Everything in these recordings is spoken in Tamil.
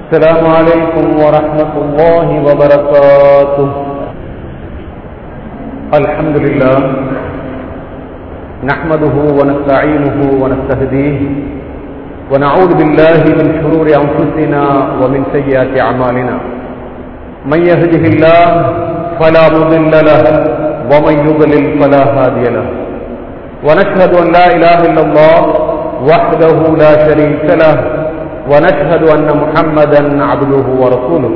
السلام عليكم ورحمة الله وبركاته الحمد لله نحمده ونستعينه ونستهديه ونعوذ بالله من شرور أنفسنا ومن سيئات أعمالنا من يهده الله فلا مضل له ومن يضلل فلا هادي له ونشهد أن لا إله إلا الله وحده لا شريك له ونشهد أن محمدا عبده ورسوله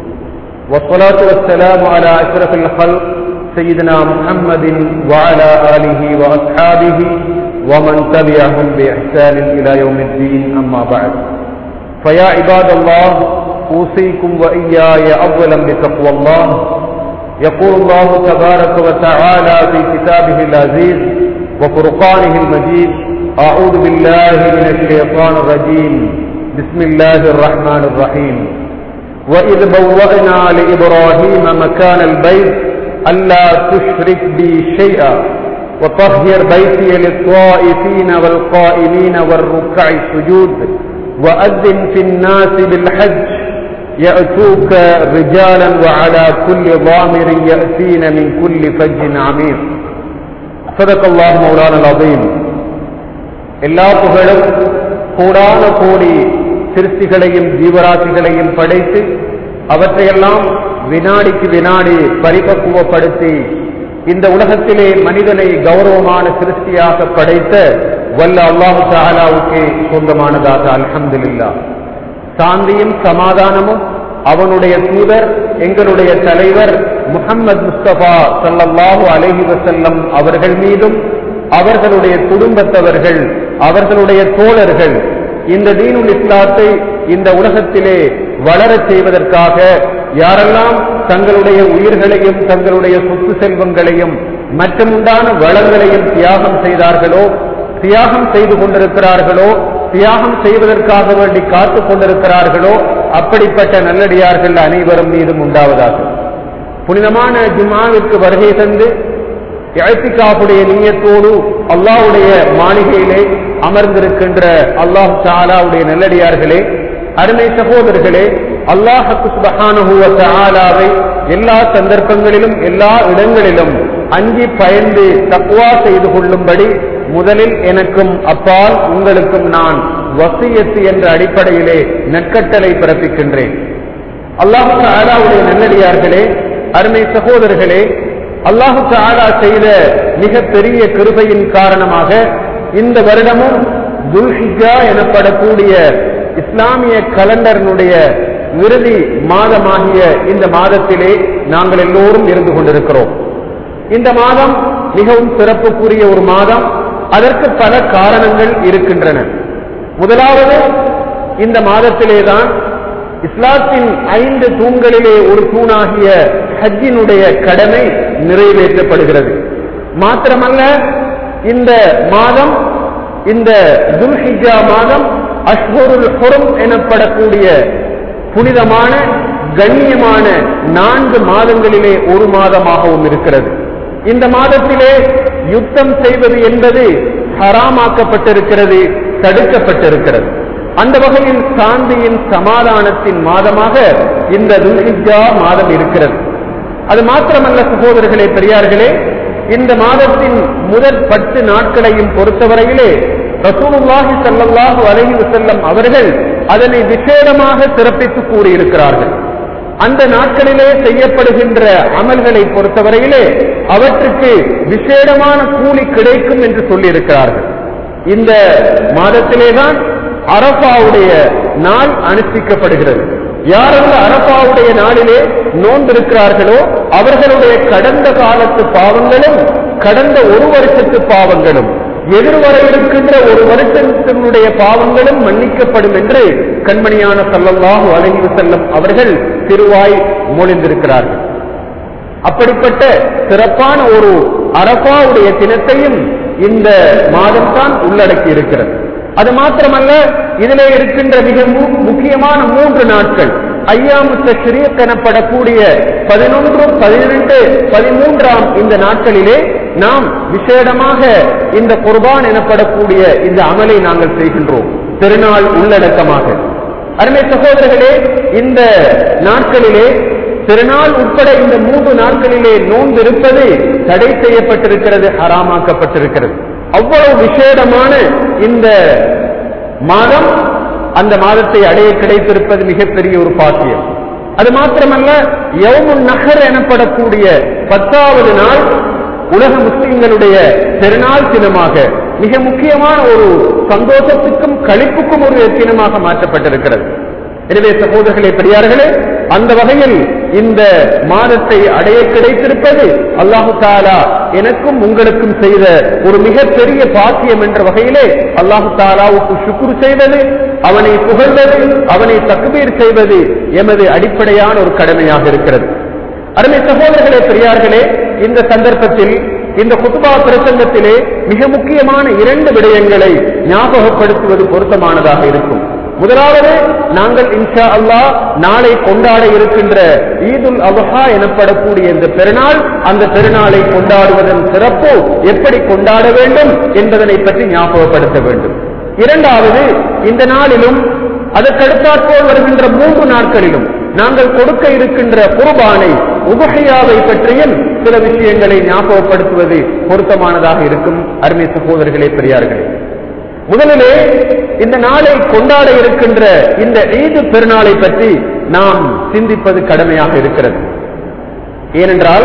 والصلاة والسلام على أشرف الخلق سيدنا محمد وعلى آله وأصحابه ومن تبعهم بإحسان إلى يوم الدين أما بعد فيا عباد الله أوصيكم وإياي أولا بتقوى الله يقول الله تبارك وتعالى في كتابه العزيز وفرقانه المجيد أعوذ بالله من الشيطان الرجيم بسم الله الرحمن الرحيم وإذ بوأنا لإبراهيم مكان البيت ألا تشرك بي شيئا وطهر بيتي للطائفين والقائمين والركع السجود وأذن في الناس بالحج يأتوك رجالا وعلى كل ضامر يأتين من كل فج عميق صدق الله مولانا العظيم எல்லா புகழும் கோடான கோடி சிருஷ்டிகளையும் ஜீவராசிகளையும் படைத்து அவற்றையெல்லாம் வினாடிக்கு வினாடி பரிபக்குவப்படுத்தி இந்த உலகத்திலே மனிதனை கௌரவமான சிருஷ்டியாக படைத்த வல்ல அல்லாஹு தாலாவுக்கு சொந்தமானதாக அல்ஹம்துலில்லா சாந்தியும் சமாதானமும் அவனுடைய தூதர் எங்களுடைய தலைவர் முகம்மது முஸ்தபா சல்லல்லாஹு அலஹி வசல்லம் அவர்கள் மீதும் அவர்களுடைய குடும்பத்தவர்கள் அவர்களுடைய தோழர்கள் இந்த தீனுல் இஸ்லாத்தை இந்த உலகத்திலே வளரச் செய்வதற்காக யாரெல்லாம் தங்களுடைய உயிர்களையும் தங்களுடைய சொத்து செல்வங்களையும் மற்றுமுண்டான வளங்களையும் தியாகம் செய்தார்களோ தியாகம் செய்து கொண்டிருக்கிறார்களோ தியாகம் செய்வதற்காக வேண்டி காத்துக் கொண்டிருக்கிறார்களோ அப்படிப்பட்ட நல்லடியார்கள் அனைவரும் மீதும் உண்டாவதாக புனிதமான ஜுமாவிற்கு வருகை தந்து இழத்திக்காப்புடைய நீயத்தோடு அல்லாவுடைய மாளிகையிலே அமர்ந்திருக்கின்ற அல்லாஹ் சாலாவுடைய நல்லடியார்களே அருமை சகோதரர்களே அல்லாஹு சுபஹானுவை எல்லா சந்தர்ப்பங்களிலும் எல்லா இடங்களிலும் அஞ்சி பயந்து தக்குவா செய்து கொள்ளும்படி முதலில் எனக்கும் அப்பால் உங்களுக்கும் நான் வசியத்து என்ற அடிப்படையிலே நற்கட்டளை பிறப்பிக்கின்றேன் அல்லாஹு தாலாவுடைய நல்லடியார்களே அருமை சகோதரர்களே அல்லாஹு தாலா செய்த மிக பெரிய கிருபையின் காரணமாக இந்த வருடமும் துல்ஹிஜா எனப்படக்கூடிய இஸ்லாமிய கலண்டரினுடைய இறுதி மாதமாகிய இந்த மாதத்திலே நாங்கள் எல்லோரும் இருந்து கொண்டிருக்கிறோம் இந்த மாதம் மிகவும் சிறப்புக்குரிய ஒரு மாதம் அதற்கு பல காரணங்கள் இருக்கின்றன முதலாவது இந்த மாதத்திலேதான் இஸ்லாத்தின் ஐந்து தூண்களிலே ஒரு தூணாகிய ஹஜ்ஜினுடைய கடமை நிறைவேற்றப்படுகிறது மாத்திரமல்ல இந்த மாதம் இந்த துல்ஹிஜா மாதம் அஷ்ஹருல் ஹுரம் எனப்படக்கூடிய புனிதமான கண்ணியமான நான்கு மாதங்களிலே ஒரு மாதமாகவும் இருக்கிறது இந்த மாதத்திலே யுத்தம் செய்வது என்பது ஹராமாக்கப்பட்டிருக்கிறது தடுக்கப்பட்டிருக்கிறது அந்த வகையில் சாந்தியின் சமாதானத்தின் மாதமாக இந்த துல்ஹிஜா மாதம் இருக்கிறது அது மாத்திரமல்ல சகோதரர்களே பெரியார்களே இந்த மாதத்தின் முதல் பத்து நாட்களையும் பொறுத்தவரையிலே ரசூலுல்லாஹி சல்லாஹூ அலஹி வசல்லம் அவர்கள் அதனை விசேடமாக சிறப்பித்து கூறியிருக்கிறார்கள் அந்த நாட்களிலே செய்யப்படுகின்ற அமல்களை பொறுத்தவரையிலே அவற்றுக்கு விசேடமான கூலி கிடைக்கும் என்று சொல்லியிருக்கிறார்கள் இந்த மாதத்திலேதான் அரபாவுடைய நாள் அனுஷ்டிக்கப்படுகிறது யார் அந்த அரபாவுடைய நாளிலே நோன்பிருக்கிறார்களோ அவர்களுடைய கடந்த காலத்து பாவங்களும் கடந்த ஒரு வருஷத்து பாவங்களும் எதிர்வர இருக்கின்ற ஒரு வருஷத்தினுடைய பாவங்களும் மன்னிக்கப்படும் என்று கண்மணியான சல்லல்லாஹு அலைஹி செல்லம் அவர்கள் திருவாய் மொழிந்திருக்கிறார்கள் அப்படிப்பட்ட சிறப்பான ஒரு அரபாவுடைய தினத்தையும் இந்த மாதம்தான் உள்ளடக்கி இருக்கிறது அது மாத்திரமல்ல இதிலே இருக்கின்ற மிக முக்கியமான மூன்று நாட்கள் ஐயாமு தஷ்ரீக் எனப்படக்கூடிய பதினொன்று பதினெண்டு பதிமூன்றாம் இந்த நாட்களிலே நாம் விசேடமாக இந்த குர்பான் எனப்படக்கூடிய இந்த அமலை நாங்கள் செய்கின்றோம் திருநாள் உள்ளடக்கமாக அருமை சகோதரர்களே இந்த நாட்களிலே திருநாள் உட்பட இந்த மூன்று நாட்களிலே நோன்பு இருப்பது தடை செய்யப்பட்டிருக்கிறது ஹராமாக்கப்பட்டிருக்கிறது அவ்வளவு விசேடமான இந்த மாதம் அந்த மாதத்தை அடைய கிடைத்திருப்பது மிகப்பெரிய ஒரு பாக்கியம் அது மாத்திரமல்ல யவுமுன் நகர் எனப்படக்கூடிய பத்தாவது நாள் உலக முஸ்லிம்களுடைய பெருநாள் தினமாக மிக முக்கியமான ஒரு சந்தோஷத்துக்கும் களிப்புக்கும் ஒரு தினமாக மாற்றப்பட்டிருக்கிறது எனவே சகோதரர்களே பெரியார்களே அந்த வகையில் இந்த மாதத்தை அடைய கிடைத்திருப்பது அல்லாஹு தாலா எனக்கும் உங்களுக்கும் செய்த ஒரு மிகப்பெரிய பாக்கியம் என்ற வகையிலே அல்லாஹு தாலாவுக்கு சுக்குரு செய்வது அவனை புகழ்வது அவனை தக்குபீர் செய்வது எமது அடிப்படையான ஒரு கடமையாக இருக்கிறது அருமை சகோதரர்களே பெரியார்களே இந்த சந்தர்ப்பத்தில் இந்த குத்துபா பிரசங்கத்திலே மிக முக்கியமான இரண்டு விடயங்களை ஞாபகப்படுத்துவது பொருத்தமானதாக இருக்கும் முதலாவது நாங்கள் இன்ஷா அல்லாஹ் நாளை கொண்டாட இருக்கின்ற ஈதுல் அபஹா எனப்படக்கூடிய இந்த பெருநாள் அந்த பெருநாளை கொண்டாடுவதன் சிறப்பு எப்படி கொண்டாட வேண்டும் என்பதனை பற்றி ஞாபகப்படுத்த வேண்டும் இரண்டாவது இந்த நாளிலும் அதற்கடுத்தாற்போல் வருகின்ற மூன்று நாட்களிலும் நாங்கள் கொடுக்க இருக்கின்ற குர்பானை உபகையாவை பற்றியும் சில விஷயங்களை ஞாபகப்படுத்துவது பொருத்தமானதாக இருக்கும் அருமை சகோதரர்களே பெரியார்களே முதலிலே இந்த நாளை கொண்டாட இருக்கின்ற இந்த ஈது பெருநாளை பற்றி நாம் சிந்திப்பது கடமையாக இருக்கிறது ஏனென்றால்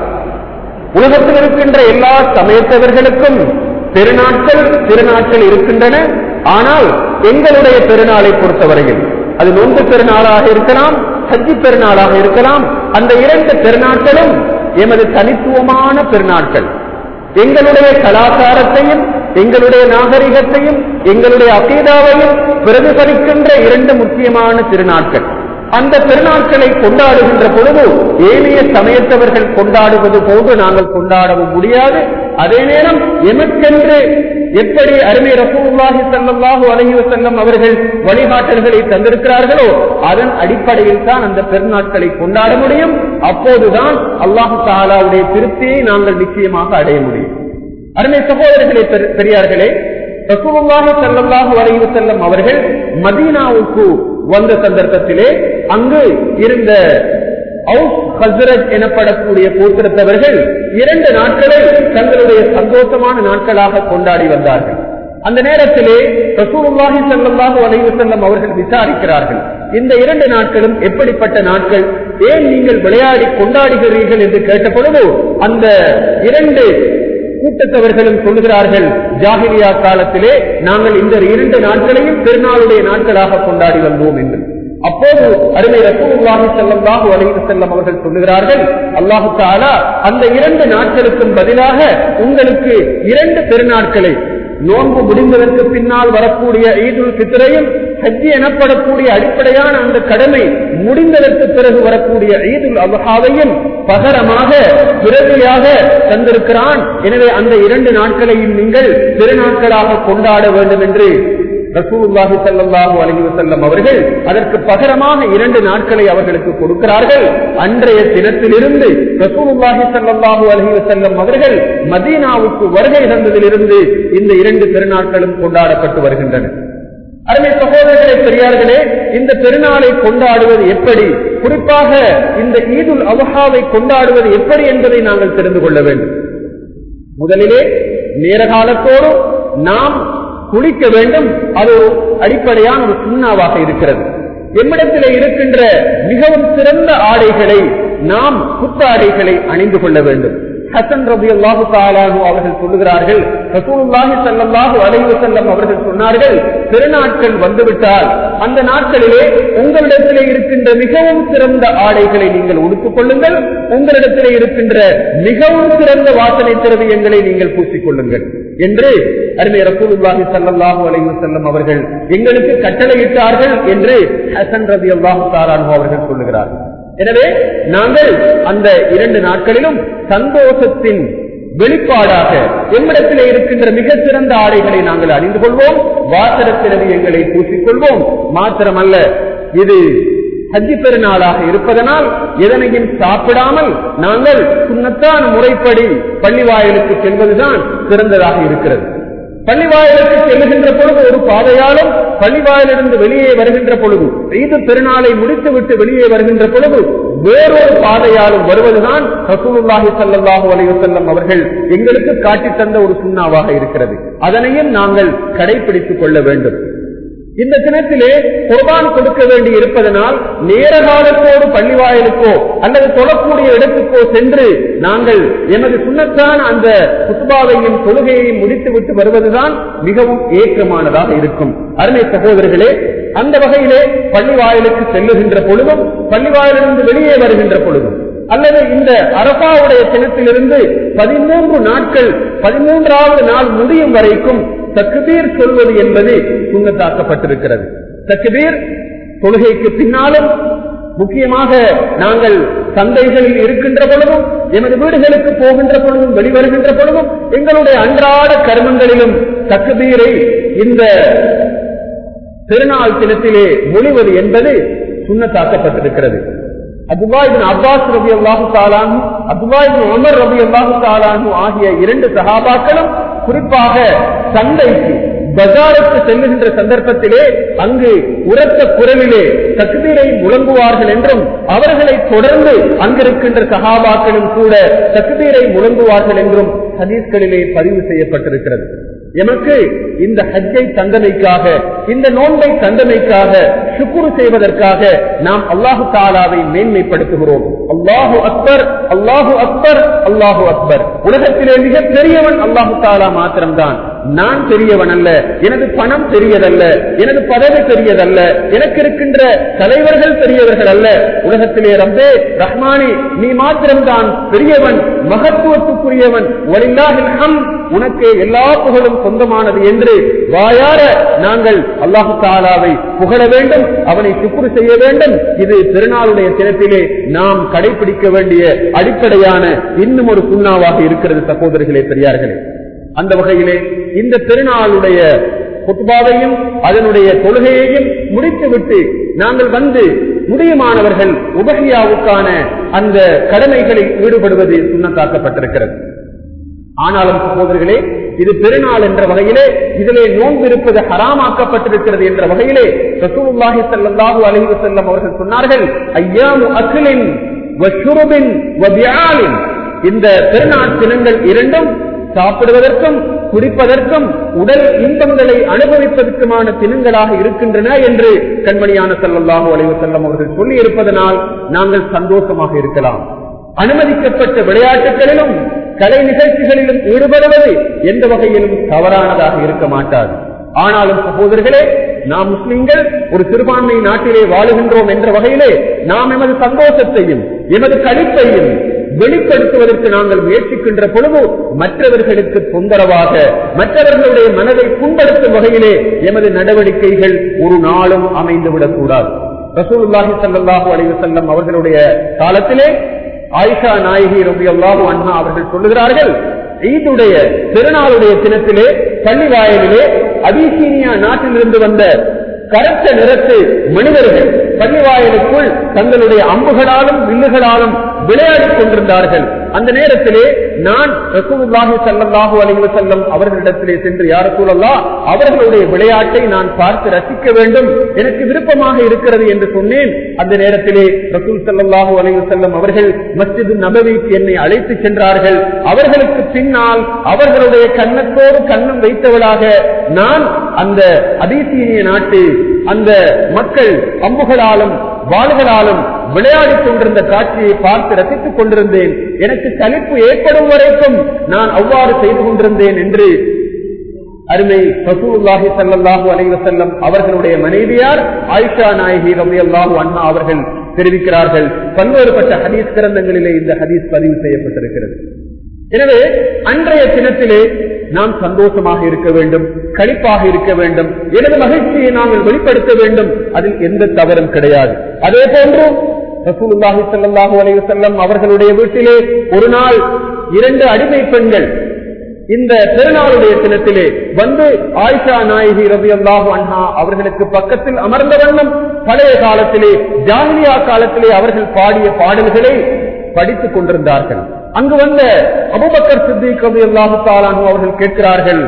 உலகத்தில் இருக்கின்ற எல்லா சமயத்தவர்களுக்கும் பெருநாட்கள் திருநாட்கள் இருக்கின்றன ஆனால் எங்களுடைய பெருநாளை பொறுத்தவரையில் அது நோன்பு பெருநாளாக இருக்கலாம் ஹஜ்ஜி பெருநாளாக இருக்கலாம் அந்த இரண்டு பெருநாட்களும் எமது தனித்துவமான பெருநாட்கள் எங்களுடைய கலாச்சாரத்தையும் எங்களுடைய நாகரிகத்தையும் எங்களுடைய அகீதாவையும் பிரதிபலிக்கின்ற இரண்டு முக்கியமான திருநாட்கள் அந்த பெருநாட்களை கொண்டாடுகின்ற பொழுது ஏனைய சமயத்தவர்கள் கொண்டாடுவது போன்று நாங்கள் கொண்டாடவும் முடியாது அதே நேரம் எமக்கென்று எப்படி அருமை ரசூல்லாஹி சல்லாஹூ அலஹி வசல்லம் அவர்கள் வழிகாட்டல்களை தந்திருக்கிறார்களோ அதன் அடிப்படையில் தான் அந்த பெருநாட்களை கொண்டாட முடியும் அப்போதுதான் அல்லாஹு தாலாவுடைய திருப்தியை நாங்கள் நிச்சயமாக அடைய முடியும் அருமை சகோதரர்களே பெரியார்களே ரசூலுல்லாஹி ஸல்லல்லாஹு அலைஹி வஸல்லம் அவர்கள் மதீனாவுக்கு வந்த சந்தர்ப்பத்திலே அங்கு இருந்த அவுஸ் ஹஸ்ரத் எனப்படக்கூடிய கூத்திரத்தவர்கள் இரண்டு நாட்களை தங்களுடைய சந்தோஷமான நாட்களாக கொண்டாடி வந்தார்கள் அந்த நேரத்திலே ரசூலுல்லாஹி ஸல்லல்லாஹு அலைஹி வஸல்லம் அவர்கள் விசாரிக்கிறார்கள் இந்த இரண்டு நாட்களும் எப்படிப்பட்ட நாட்கள் ஏன் நீங்கள் விளையாடி கொண்டாடுகிறீர்கள் என்று கேட்ட பொழுது அந்த இரண்டு கூட்டத்தவர்களும் சொல்லுகிறார்கள் ஜாகிரியா காலத்திலே நாங்கள் இந்த இரண்டு நாட்களையும் பெருநாளுடைய நாட்களாக கொண்டாடி வந்தோம் என்று அப்போது அருமை ரசூலுல்லாஹி ஸல்லல்லாஹு அலைஹி வஸல்லம் அவர்கள் சொல்லுகிறார்கள் அல்லாஹு தஆலா அந்த இரண்டு நாட்களுக்கும் பதிலாக உங்களுக்கு இரண்டு பெருநாட்களை நோன்பு முடிந்ததற்கு பின்னால் வரக்கூடிய ஈதுல் பித்ரையும் ஹஜ்ஜி எனப்படக்கூடிய அடிப்படையான அந்த கடமை முடிந்ததற்கு பிறகு வரக்கூடிய ஈதுல் அபஹாவையும் பகரமாக பிறவியாக தந்திருக்கிறான் எனவே அந்த இரண்டு நாட்களையும் நீங்கள் திருநாட்களாக கொண்டாட வேண்டும் என்று ரசூலுல்லாஹி ஸல்லல்லாஹு அலைஹி வஸல்லம் அவர்கள் அதற்கு பகரமாக இரண்டு நாட்களை அவர்களுக்கு கொடுக்கிறார்கள் அன்றைய தினத்திலிருந்து ரசூலுல்லாஹி ஸல்லல்லாஹு அலைஹி வஸல்லம் அவர்கள் மதீனாவுக்கு வருகை தந்ததிலிருந்து இந்த இரண்டு பெருநாட்களும் கொண்டாடப்பட்டு வருகின்றன அருமை சகோதரர்களே பெரியார்களே இந்த பெருநாளை கொண்டாடுவது எப்படி குறிப்பாக இந்த ஈதுல் அபஹாவை கொண்டாடுவது எப்படி என்பதை நாங்கள் தெரிந்து கொள்ள வேண்டும் முதலிலே நேர காலத்தோடு நாம் குளிக்க வேண்டும் அது ஒரு அடிப்படையான ஒரு சுண்ணாவாக இருக்கிறது எம்மிடத்திலே இருக்கின்ற மிகவும் சிறந்த ஆடைகளை நாம் புத்தாடைகளை அணிந்து கொள்ள வேண்டும் ஹசன் ரபி அல்லாஹு தாலானு அவர்கள் சொல்லுகிறார்கள் ரசூலுல்லாஹி ஸல்லல்லாஹு அலைஹி வஸல்லம் அவர்கள் சொன்னார்கள் திருநாட்கள் வந்துவிட்டால் அந்த நாட்களிலே உங்களிடத்திலே இருக்கின்ற மிகவும் சிறந்த ஆடைகளை நீங்கள் உடுத்துக் கொள்ளுங்கள் உங்களிடத்திலே இருக்கின்ற மிகவும் சிறந்த வாசனை திரவியங்களை நீங்கள் பூசிக் கொள்ளுங்கள் என்று அருமை ரசூலுல்லாஹி ஸல்லல்லாஹு அலைஹி வஸல்லம் அவர்கள் எங்களுக்கு கட்டளையிட்டார்கள் என்று ஹசன் ரபி அல்லாஹு தாலானு அவர்கள் சொல்லுகிறார்கள் எனவே நாங்கள் அந்த இரண்டு நாட்களிலும் சந்தோஷத்தின் வெளிப்பாடாக எம்மிடத்திலே இருக்கின்ற மிக சிறந்த ஆடைகளை நாங்கள் அணிந்து கொள்வோம் வாசர திரவியங்களை பூசிக்கொள்வோம் மாத்திரமல்ல இது ஹஜ்ஜி பெருநாளாக இருப்பதனால் எதனையும் சாப்பிடாமல் நாங்கள் சுண்ணத்தான முறைப்படி பள்ளி வாயிலுக்கு செல்வதுதான் சிறந்ததாக இருக்கிறது பள்ளிவாயலுக்கு செல்லுகின்ற பொழுது ஒரு பாதையாலும் பள்ளிவாயிலிருந்து வெளியே வருகின்ற பொழுது ஈது பெருநாளை முடித்துவிட்டு வெளியே வருகின்ற பொழுது வேறொரு பாதையாலும் வருவதுதான் ரசூலுல்லாஹி ஸல்லல்லாஹு அலைஹி வஸல்லம் அவர்கள் எங்களுக்கு காட்டித் தந்த ஒரு சுண்ணாவாக இருக்கிறது அதனையும் நாங்கள் கடைபிடித்துக் கொள்ள வேண்டும் இந்த தினத்திலே குர்பான் கொடுக்க வேண்டி இருப்பதனால் நேர காலத்தோடு பள்ளிவாயலுக்கோ அல்லது தொழக்கூடிய இடத்துக்கோ சென்று நாங்கள் எமது சுண்ணத்தான அந்த குத்துபாவையும் தொழுகையையும் முடித்துவிட்டு வருவதுதான் மிகவும் ஏற்றமானதாக இருக்கும் அருமை சகோதரர்களே அந்த வகையிலே பள்ளிவாயலுக்கு செல்லுகின்ற பொழுதும் பள்ளிவாயலிருந்து வெளியே வருகின்ற பொழுதும் அல்லது இந்த அரபாவுடைய தினத்திலிருந்து பதிமூன்று நாட்கள் பதிமூன்றாவது நாள் முடியும் வரைக்கும் தக்குபீர் சொல்வது என்பது சுண்ணத்தாக்கப்பட்டிருக்கிறது தக்குபீர் தொழுகைக்கு பின்னாலும் முக்கியமாக நாங்கள் சந்தைகளில் இருக்கின்ற பொழுதும் எமது வீடுகளுக்கு போகின்ற பொழுதும் வெளிவருகின்ற பொழுதும் எங்களுடைய அன்றாட கர்மங்களிலும் தக்குபீரை இந்த திருநாள் தினத்திலே மொழிவது என்பது சுண்ணத்தாக்கப்பட்டிருக்கிறது அப்துல்லாஹிபின் அப்பாஸ் ரபி அல்லாஹு தாலானு அப்துல்லாஹிபின் உமர் ரபி அல்லாஹு தாலானு ஆகிய இரண்டு சகாபாக்களும் குறிப்பாக சந்தைக்கு பஜாருக்கு செல்லுகின்ற சந்தர்ப்பத்திலே அங்கு உரத்த குரலிலே தக்பீரை முழங்குவார்கள் என்றும் அவர்களை தொடர்ந்து அங்கிருக்கின்ற சகாபாக்களும் கூட தக்பீரை முழங்குவார்கள் என்றும் ஹதீஸ்களிலே பதிவு செய்யப்பட்டிருக்கிறது எமக்கு இந்த ஹஜ்ஜை தந்தமைக்காக இந்த நோன்பை தந்தமைக்காக சுக்குரு செய்வதற்காக நாம் அல்லாஹு தாலாவை மேன்மைப்படுத்துகிறோம் அல்லாஹு அக்பர் அல்லாஹு அக்பர் அல்லாஹு அக்பர் உலகத்திலே மிக பெரியவன் அல்லாஹு தாலா மாத்திரம்தான் நான் பெரியவன் அல்ல எனது பணம் பெரியதல்ல எனது பதவி பெரியதல்ல எனக்கு இருக்கின்ற தலைவர்கள் பெரியவர்கள் அல்ல உலகத்திலே ரம்பே ரஹ்மானி நீ மாத்திரம்தான் பெரியவன் மகத்துவத்துக்குரியவன் உனக்கு எல்லா புகழும் சொந்தமானது என்று வாயார நாங்கள் அல்லாஹு தாலாவை புகழ வேண்டும் அவனை சுக்குறு செய்ய வேண்டும் இது திருநாளுடைய தினத்திலே நாம் கடைபிடிக்க வேண்டிய அடிப்படையான இன்னும் ஒரு சுண்ணாவாக இருக்கிறது சகோதரர்களே பெரியார்களே அந்த வகையிலே இந்த திருநாளுடைய குத்பாவையும் அதனுடைய தொழுகையையும் முடித்துவிட்டு நாங்கள் வந்து முடியுமானவர்கள் உபகியாவுக்கான அந்த கடமைகளில் ஈடுபடுவது சுண்ணத்தாக்கப்பட்டிருக்கிறது ஆனாலும் சகோதரர்களே இது பெருநாள் என்ற வகையிலே இதிலே நோன்பு இருப்பது ஹராமாக்கப்பட்டிருக்கிறது என்ற வகையிலே ரசூலுல்லாஹி ஸல்லல்லாஹு அலைஹி வஸல்லம் அவர்கள் சொன்னார்கள் ஐயாமு அக்லின் வஷுருபின் வபியாலின் இந்த பெருநாள் தினங்கள் இரண்டும் சாப்பிடுவதற்கும் குடிப்பதற்கும் உடல் இன்பங்களை அனுபவிப்பதற்குமான தினங்களாக இருக்கின்றன என்று கண்மணியான செல்லல்லாஹு அலைவு செல்லம் அவர்கள் சொல்லி இருப்பதனால் நாங்கள் சந்தோஷமாக இருக்கலாம் அனுமதிக்கப்பட்ட விளையாட்டுகளிலும் கலை நிகழ்ச்சிகளிலும் ஈடுபடுவது எந்த வகையிலும் தவறானதாக இருக்க மாட்டாது ஆனாலும் சகோதரர்களே நாம் முஸ்லிம்கள் ஒரு சிறுபான்மை நாட்டிலே வாழுகின்றோம் என்ற வகையிலே நாம் எமது சந்தோஷத்தையும் எமது கழிப்பையும் வெளிப்படுத்துவதற்கு நாங்கள் முயற்சிக்கின்ற பொழுது மற்றவர்களுக்கு தொந்தரவாக மற்றவர்களுடைய மனதை புண்படுத்தும் வகையிலே எமது நடவடிக்கைகள் ஒரு நாளும் அமைந்துவிடக் கூடாது ரசூலுல்லாஹி ஸல்லல்லாஹு அலைஹி வஸல்லம் அவர்களுடைய காலத்திலே ஆயிஷா நாயகி ரபி அல்லாஹு அண்ணா அவர்கள் சொல்லுகிறார்கள் ஈதுடைய திருநாளுடைய தினத்திலே பள்ளி வாயிலே அபிசீனியா நாட்டிலிருந்து வந்த கருத்த நிறத்து மனிதர்கள் பள்ளிவாயலுக்குள் தங்களுடைய அம்புகளாலும் வில்லுகளாலும் விளையாடிக் கொண்டிருந்தார்கள் அந்த நேரத்திலே நான் ரசூலுல்லாஹி ஸல்லல்லாஹு அலைஹி வஸல்லம் அவர்களிடத்திலே சென்று யார் ரசூலல்லா அவர்களுடைய விளையாட்டை நான் பார்த்து ரசிக்க வேண்டும் எனக்கு விருப்பமாக இருக்கிறது என்று சொன்னேன் அந்த நேரத்திலே ரசூல் ஸல்லல்லாஹு அலைஹி வஸல்லம் அவர்கள் மஸ்ஜித் நபவிக்கு என்னை அழைத்து சென்றார்கள் அவர்களுக்கு பின்னால் அவர்களுடைய கன்னத்தோடு கண்ணம் வைத்தவளாக நான் அந்த அதிசீனிய நாட்டு அந்த மக்கள் அம்புகளாலும் வாள்களாலும் விளையாடிக் கொண்டிருந்த காட்சியை பார்த்து ரசித்துக் கொண்டிருந்தேன் எனக்கு சலிப்பு ஏற்படும் வரைக்கும் நான் அவ்வாறு செய்து கொண்டிருந்தேன் என்று அருமை ரசூலுல்லாஹி ஸல்லல்லாஹு அலைஹி வஸல்லம் அவர்களுடைய மனைவியார் ஆயிஷா நாயகி ரலியல்லாஹு அன்ஹா அவர்கள் தெரிவிக்கிறார்கள் பல்வேறுபட்ட ஹதீஸ் கிரந்தங்களிலே இந்த ஹதீஸ் பதிவு செய்யப்பட்டிருக்கிறது எனவே அன்றைய தினத்திலே நாம் சந்தோஷமாக இருக்க வேண்டும் கழிப்பாக இருக்க வேண்டும் எனது மகிழ்ச்சியை நாங்கள் வெளிப்படுத்த வேண்டும் அதில் எந்த தவறும் கிடையாது அதே போன்று ரசூலுல்லாஹி ஸல்லல்லாஹு அலைஹி வஸல்லம் அவர்களுடைய வீட்டிலே ஒரு நாள் இரண்டு அடிமை பெண்கள் இந்த பெருநாளுடைய தினத்திலே வந்து ஆயிஷா நாயகி ரவி அல்லாஹு அண்ணா அவர்களுக்கு பக்கத்தில் அமர்ந்த வண்ணம் பழைய காலத்திலே ஜாகிலியா காலத்திலே அவர்கள் பாடிய பாடல்களை படித்துக் கொண்டிருந்தார்கள் அங்கு வந்த அபுபக்கர் சித்திக் ரவி அல்லாஹு தாலானு அவர்கள் கேட்கிறார்கள்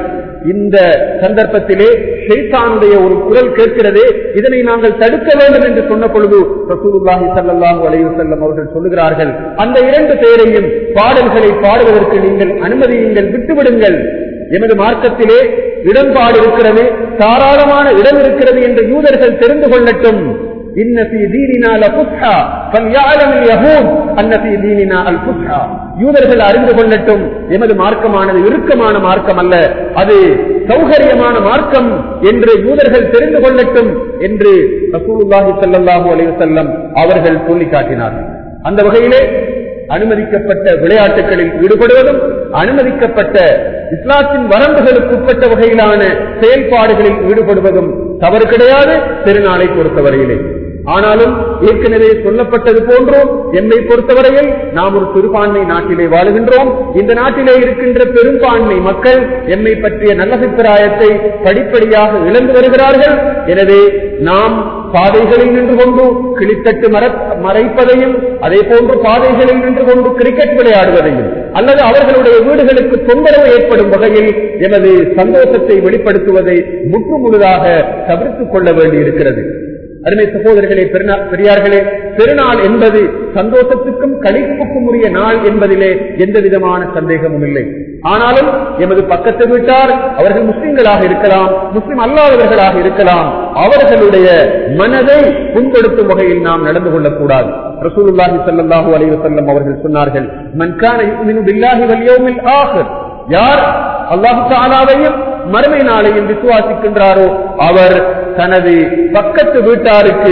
இந்த சந்தர்ப்பத்திலே ஷைத்தானுடைய ஒரு குரல் கேட்கிறது இதனை நாங்கள் தடுக்க வேண்டும் என்று சொன்ன பொழுது ரசூலுல்லாஹி ஸல்லல்லாஹு அலைஹி வஸல்லம் அவர்கள் சொல்லுகிறார்கள் அந்த இரண்டு பேரையும் பாடல்களை பாடுவதற்கு நீங்கள் அனுமதியுங்கள் விட்டுவிடுங்கள் எமது மார்க்கத்திலே இடம்பாடு இருக்கிறது தாராளமான இடம் இருக்கிறது என்று யூதர்கள் தெரிந்து கொள்ளட்டும் இன்ன ஃபீ தீனினா லஃபுஸ்ஹா ஃபல்யஅலம் அல்-யஹூத் அன்ன ஃபீ தீனினா அல்-ஃபுஸ்ஹா யூதர்கள் அறிந்து கொள்ளட்டும் எமது மார்க்கமானது இறுக்கமான மார்க்கம் அல்ல அது சௌகரியமான மார்க்கம் என்று யூதர்கள் தெரிந்து கொள்ளட்டும் என்று ரசூலுல்லாஹி ஸல்லல்லாஹு அலைஹி வஸல்லம் அவர்கள் சொல்லி காட்டினார்கள் அந்த வகையிலே அனுமதிக்கப்பட்ட விளையாட்டுகளில் ஈடுபடுவதும் அனுமதிக்கப்பட்ட இஸ்லாத்தின் வரம்புகளுக்கு உட்பட்ட வகையிலான செயல்பாடுகளில் ஈடுபடுவதும் தவறு கிடையாது திருநாளை பொறுத்தவரையிலே ஆனாலும் ஏற்கனவே சொல்லப்பட்டது போன்றோம் என்னை பொறுத்தவரையில் நாம் ஒரு சிறுபான்மை நாட்டிலே வாழுகின்றோம் இந்த நாட்டிலே இருக்கின்ற பெரும்பான்மை மக்கள் எம்மை பற்றிய நல்ல அபிப்பிராயத்தை படிப்படியாக இழந்து வருகிறார்கள் எனவே நாம் பாதைகளில் நின்று கொண்டு கிளித்தட்டு மர மறைப்பதையும் அதே போன்று பாதைகளில் நின்று கொண்டு கிரிக்கெட் விளையாடுவதையும் அல்லது அவர்களுடைய வீடுகளுக்கு தொந்தரவு ஏற்படும் வகையில் எமது சந்தோஷத்தை வெளிப்படுத்துவதை முற்று முழுதாக தவிர்த்துக் கொள்ள வேண்டியிருக்கிறது அருமை சகோதரர்களே பெருநா- பெரியார்களே பெருநாள் என்பது சந்தோஷத்துக்கும் கழிப்புக்கும் உரிய நாள் என்பதிலே எந்த விதமான சந்தேகமும் இல்லை ஆனாலும் எமது பக்கத்து வீட்டார் அவர்கள் முஸ்லிம்களாக இருக்கலாம் முஸ்லிம் அல்லாதவர்களாக இருக்கலாம் அவர்களுடைய மனதை புண்படுத்தும் வகையில் நாம் நடந்து கொள்ளக்கூடாது ரசூலுல்லாஹி ஸல்லல்லாஹு அலைஹி வஸல்லம் அவர்கள் சொன்னார்கள் மன் கான யுமினு பில்லாஹி வல் யௌமில் ஆஹிர் யார் அல்லாஹு தஆலாவையும் மறுமை நாளையும் விசுவாசிக்கின்றாரோ அவர் தனது பக்கத்து வீட்டாருக்கு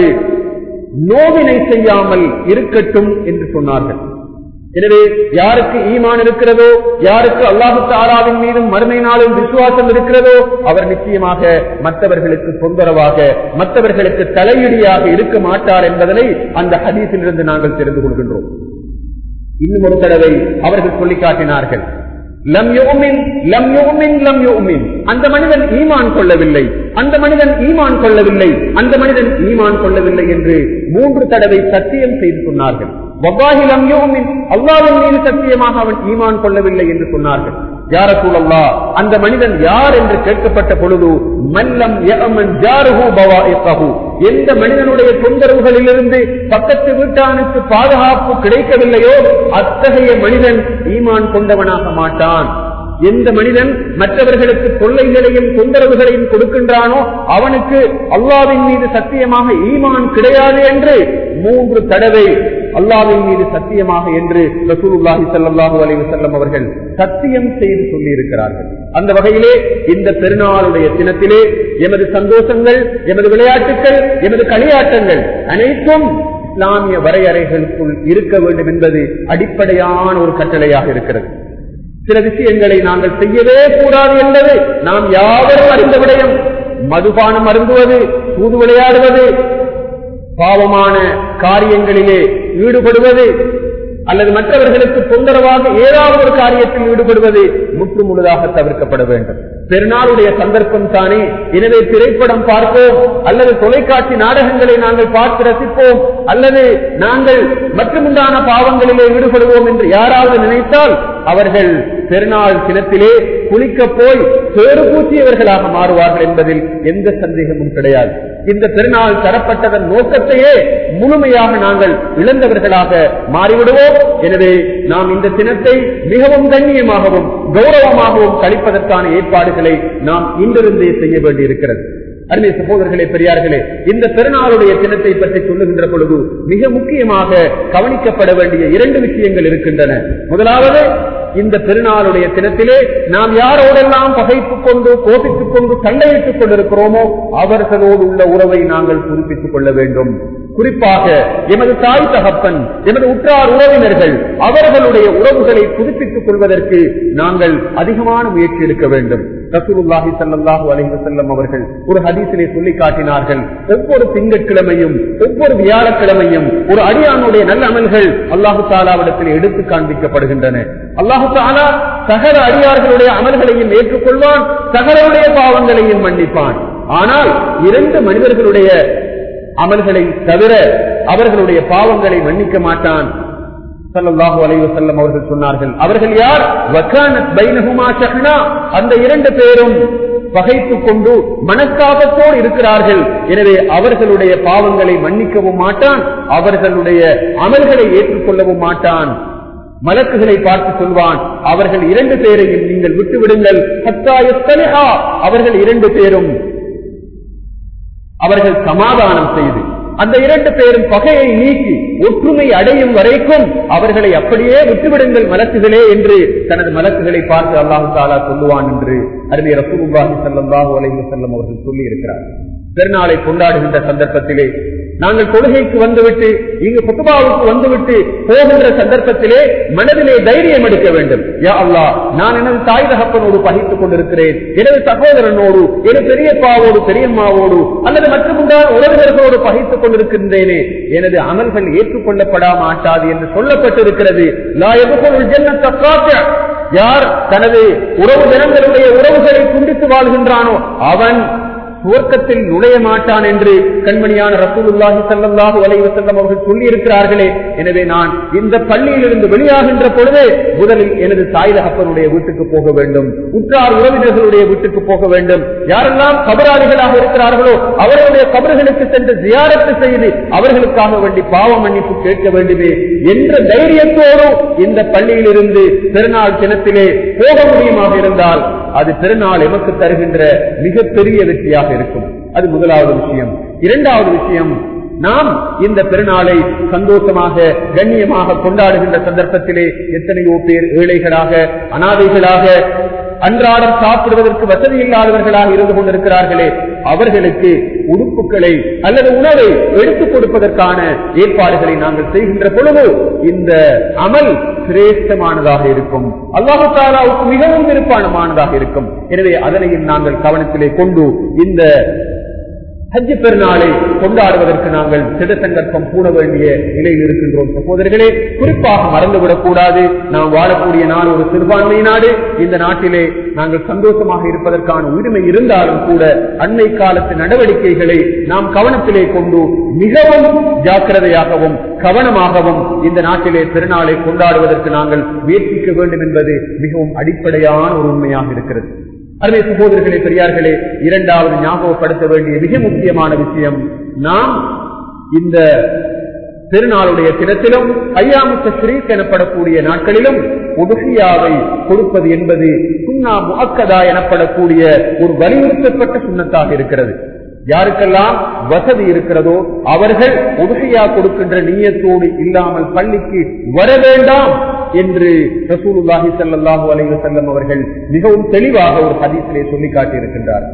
நோவினை செய்யாமல் இருக்கட்டும் என்று சொன்னார்கள் எனவே யாருக்கு ஈமான் இருக்கிறதோ யாருக்கு அல்லாஹு தாராவின் மீதும் மறுமை நாளும் விசுவாசம் இருக்கிறதோ அவர் நிச்சயமாக மற்றவர்களுக்கு தொந்தரவாக மற்றவர்களுக்கு தலையிடியாக இருக்க மாட்டார் என்பதனை அந்த ஹதீஸிலிருந்து நாங்கள் தெரிந்து கொள்கின்றோம் இன்னும் ஒரு தடவை அவர்கள் சொல்லி காட்டினார்கள் லம் யோமின் லம் யோமின் லம் யோமின் அந்த மனிதன் ஈமான் கொள்ளவில்லை அந்த மனிதன் ஈமான் கொள்ளவில்லை அந்த மனிதன் ஈமான் கொள்ளவில்லை என்று மூன்று தடவை சத்தியம் செய்து சொன்னார்கள் வவ்வாஹி லம் யோமின் அல்லாவின் மீது சத்தியமாக அவன் ஈமான் கொள்ளவில்லை என்று சொன்னார்கள் யார சூழல்லா அந்த மனிதன் யார் என்று கேட்கப்பட்ட பொழுது மல்லம் யஅமன் ஜாருஹு பவாயிகஹு எந்த மனிதனுடைய தொந்தரவுகளிலிருந்து பக்கத்து வீட்டானுக்கு பாதுகாப்பு கிடைக்கவில்லையோ அத்தகைய மனிதன் ஈமான் கொண்டவனாக மாட்டான் எந்த மனிதன் மற்றவர்களுக்கு தொல்லைகளையும் தொந்தரவுகளையும் கொடுக்கின்றானோ அவனுக்கு அல்லாவின் மீது சத்தியமாக ஈமான் கிடையாது என்று மூன்று தடவை அல்லாவின் மீது சத்தியமாக என்று ரசூலுல்லாஹி ஸல்லல்லாஹு அலைஹி வஸல்லம் அவர்கள் சத்தியம் செய்து சொல்லி இருக்கிறார்கள் அந்த வகையிலே இந்த பெருநாளுடைய தினத்திலே எமது சந்தோஷங்கள் எமது விளையாட்டுகள் எமது களியாட்டங்கள் அனைத்தும் இஸ்லாமிய வரையறைகளுக்குள் இருக்க வேண்டும் என்பது அடிப்படையான ஒரு கட்டளையாக இருக்கிறது சில விஷயங்களை நாங்கள் செய்யவே கூடாது என்பது நாம் யாவரும் அறிந்த விடயம் மதுபானம் அருந்துவது தூது விளையாடுவது பாவமான காரியங்களிலே ஈடுபடுவது அல்லது மற்றவர்களுக்கு தொந்தரவாக ஏதாவது ஒரு காரியத்தில் ஈடுபடுவது முற்று முழுதாக தவிர்க்கப்பட வேண்டும் பெருநாளுடைய சந்தர்ப்பம் தானே எனவே திரைப்படம் பார்ப்போம் அல்லது தொலைக்காட்சி நாடகங்களை நாங்கள் பார்த்து ரசிப்போம் அல்லது நாங்கள் மற்றுமுண்டான பாவங்களிலே ஈடுபடுவோம் என்று யாராவது நினைத்தால் அவர்கள் பெருநாள் தினத்திலே குளிக்க போய் சேறு பூச்சியவர்களாக மாறுவார்கள் என்பதில் எந்த சந்தேகமும் கிடையாது இந்த பெருநாள் தரப்பட்டதன் நோக்கத்தையே முழுமையாக நாங்கள் இழந்தவர்களாக மாறிவிடுவோம் எனவே நாம் இந்த தினத்தை மிகவும் கண்ணியமாகவும் கௌரவமாகவும் கழிப்பதற்கான ஏற்பாடுகளை நாம் இன்றிருந்தே செய்ய வேண்டியிருக்கிறது அருமை சகோதரர்களே பெரியார்களே இந்த பெருநாளுடைய தினத்தை பற்றி சொல்லுகின்ற பொழுது மிக முக்கியமாக கவனிக்கப்பட வேண்டிய இரண்டு விஷயங்கள் இருக்கின்றன முதலாவது இந்த பெருநாளுடைய தினத்திலே நாம் யாரோடெல்லாம் பகைத்துக் கொண்டு கோபித்துக் கொண்டு சண்டையிட்டுக் கொண்டிருக்கிறோமோ அவர்களோடு உள்ள உறவை நாங்கள் புதுப்பித்துக் கொள்ள வேண்டும் குறிப்பாக எமது தாய் தகப்பன் எமது உற்றார் உறவினர்கள் அவர்களுடைய உறவுகளை புதுப்பித்துக் கொள்வதற்கு நாங்கள் அதிகமான முயற்சி எடுக்க வேண்டும் ரசூலுல்லாஹி ஸல்லல்லாஹு அலைஹி வஸல்லம் அவர்கள் ஒரு ஹதீஸிலே சொல்லி காட்டினார்கள் ஒவ்வொரு திங்கட்கிழமையும் ஒவ்வொரு வியாழக்கிழமையும் ஒரு அடியானுடைய நல்ல அமல்கள் அல்லாஹு தாலாவிடத்தில் எடுத்து காண்பிக்கப்படுகின்றன அல்லாஹு தாலா சகல அடியார்களுடைய அமல்களையும் ஏற்றுக்கொள்வான் சகலருடைய பாவங்களையும் மன்னிப்பான் ஆனால் இரண்டு மனிதர்களுடைய அமல்களை தவிர அவர்களுடைய பாவங்களை மன்னிக்க மாட்டான் ஸல்லல்லாஹு அலைஹி வஸல்லம் அவர்கள் சொன்னார்கள் அவர்கள் யார் வகானத் பைனஹுமா ஷஹ்னா அந்த இரண்டு பேரும் பகைத்துக் கொண்டு மனஸ்தாபத்தோடு இருக்கிறார்கள் எனவே அவர்களுடைய பாவங்களை மன்னிக்கவும் மாட்டான் அவர்களுடைய அமல்களை ஏற்றுக்கொள்ளவும் மாட்டான் மலக்குகளை பார்த்து சொல்வான் அவர்கள் இரண்டு பேரையும் நீங்கள் விட்டுவிடுங்கள் ஹத்தா யஸ்தலிஹா. அவர்கள் இரண்டு பேரும் அவர்கள் சமாதானம் செய்து அந்த இரண்டு பேரும் பகையை நீக்கி ஒற்றுமை அடையும் வரைக்கும் அவர்களை அப்படியே விட்டுவிடுங்கள் மலக்குகளே என்று தனது மலக்குகளை பார்த்து அல்லாஹு தாலா சொல்லுவான் என்று அருமை ரசூலுல்லாஹி ஸல்லல்லாஹு அலைஹி வஸல்லம் அவர்கள் சொல்லி இருக்கிறார் பெருநாளை கொண்டாடுகின்ற சந்தர்ப்பத்திலே நாங்கள் தொழுகைக்கு வந்துவிட்டு இங்கு புத்துபாவுக்கு வந்துவிட்டு போகின்ற சந்தர்ப்பத்திலே மனதிலே தைரியம் எடுக்க வேண்டும் யா அல்லாஹ் நான் எனது தாய் தகப்பனோடு பகிர்ந்து கொண்டிருக்கிறேன் எனது சகோதரனோடு எனது பெரியப்பாவோடு பெரியம்மாவோடு அல்லது மற்றமுண்டான உறவினர்களோடு பகிர்ந்து கொண்டிருக்கின்றேனே எனது அமல்கள் ஏற்றுக்கொள்ளப்பட மாட்டாது என்று சொல்லப்பட்டிருக்கிறது லா எதுபொருள் ஜன்னத்த காத்த யார் தனது உறவு தினங்களுடைய உறவுகளை துண்டித்து வாழ்கின்றானோ அவன் சுவர்க்கத்தில் நுழைய மாட்டான் என்று கண்மணியான ரசூலுல்லாஹி ஸல்லல்லாஹு அலைஹி வஸல்லம் அவர்கள் சொல்லி இருக்கிறார்களே எனவே நான் இந்த பள்ளியிலிருந்து வெளியாகின்ற பொழுது முதலில் எனது தாய் தகப்பனுடைய வீட்டுக்கு போக வேண்டும் உற்றார் உறவினர்களுடைய வீட்டுக்கு போக வேண்டும் யாரெல்லாம் கபராளிகளாக இருக்கிறார்களோ அவர்களுடைய கபர்களுக்கு சென்று ஜியாரத்து செய்து அவர்களுக்காக வேண்டி பாவ மன்னிப்பு கேட்க வேண்டுமே என்ற தைரியத்தோடு இந்த பள்ளியிலிருந்து பெருநாள் தினத்திலே போக முடியுமாக இருந்தால் அது பெருநாள் எமக்கு தருகின்ற மிகப்பெரிய வெற்றியாக இருக்கும் அது முதலாவது விஷயம் இரண்டாவது விஷயம் நாம் இந்த பெருநாளை சந்தோஷமாக கண்ணியமாக கொண்டாடுகின்ற சந்தர்ப்பத்திலே எத்தனையோ பேர் ஏழைகளாக அனாதைகளாக அன்றாடம் சாப்பிடுவதற்கு வசதி இல்லாதவர்களாக இருந்து கொண்டிருக்கிறார்களே அவர்களுக்கு உடுப்புகளை அல்லது உணவை எடுத்துக் கொடுப்பதற்கான ஏற்பாடுகளை நாங்கள் செய்கின்ற பொழுது இந்த அமல் சிரேஷ்டமானதாக இருக்கும் அல்லாஹு தாலாவுக்கு மிகவும் விருப்பானமானதாக இருக்கும் எனவே அதனையும் நாங்கள் கவனத்திலே கொண்டு இந்த ஹஜ் பெருநாளை கொண்டாடுவதற்கு நாங்கள் திட சங்கல்பம் பூண வேண்டிய நிலையில் இருக்கின்றோம் சகோதரர்களே குறிப்பாக மறந்துவிடக் கூடாது நாம் வாழக்கூடிய நாடு ஒரு சிறுபான்மை நாடு இந்த நாட்டிலே நாங்கள் சந்தோஷமாக இருப்பதற்கான உரிமை இருந்தாலும் கூட அன்னை காலத்து நடவடிக்கைகளை நாம் கவனத்திலே கொண்டு மிகவும் ஜாக்கிரதையாகவும் கவனமாகவும் இந்த நாட்டிலே பெருநாளை கொண்டாடுவதற்கு நாங்கள் முயற்சிக்க வேண்டும் என்பது மிகவும் அடிப்படையான ஒரு உண்மையாக இருக்கிறது அருமை சகோதரர்களே பெரியார்களே இரண்டாவது ஞாபகப்படுத்த வேண்டிய மிக முக்கியமான விஷயம் நாம் இந்த திருநாளுடைய தினத்திலும் ஐயாமுத்த ஸ்ரீக் எனப்படக்கூடிய நாட்களிலும் உதுகியாவை கொடுப்பது என்பது சுண்ணா முகக்கதா எனப்படக்கூடிய ஒரு வலியுறுத்தப்பட்ட சுண்ணத்தாக இருக்கிறது யாருக்கெல்லாம் வசதி இருக்கிறதோ அவர்கள் உதகையா கொடுக்கின்ற நீயத்தோடு இல்லாமல் பள்ளிக்கு வர வேண்டாம் என்று ரசூலுல்லாஹி ஸல்லல்லாஹு அலைஹி வஸல்லம் அவர்கள் மிகவும் தெளிவாக ஒரு ஹதீஸிலே சொல்லி காட்டியிருக்கின்றார்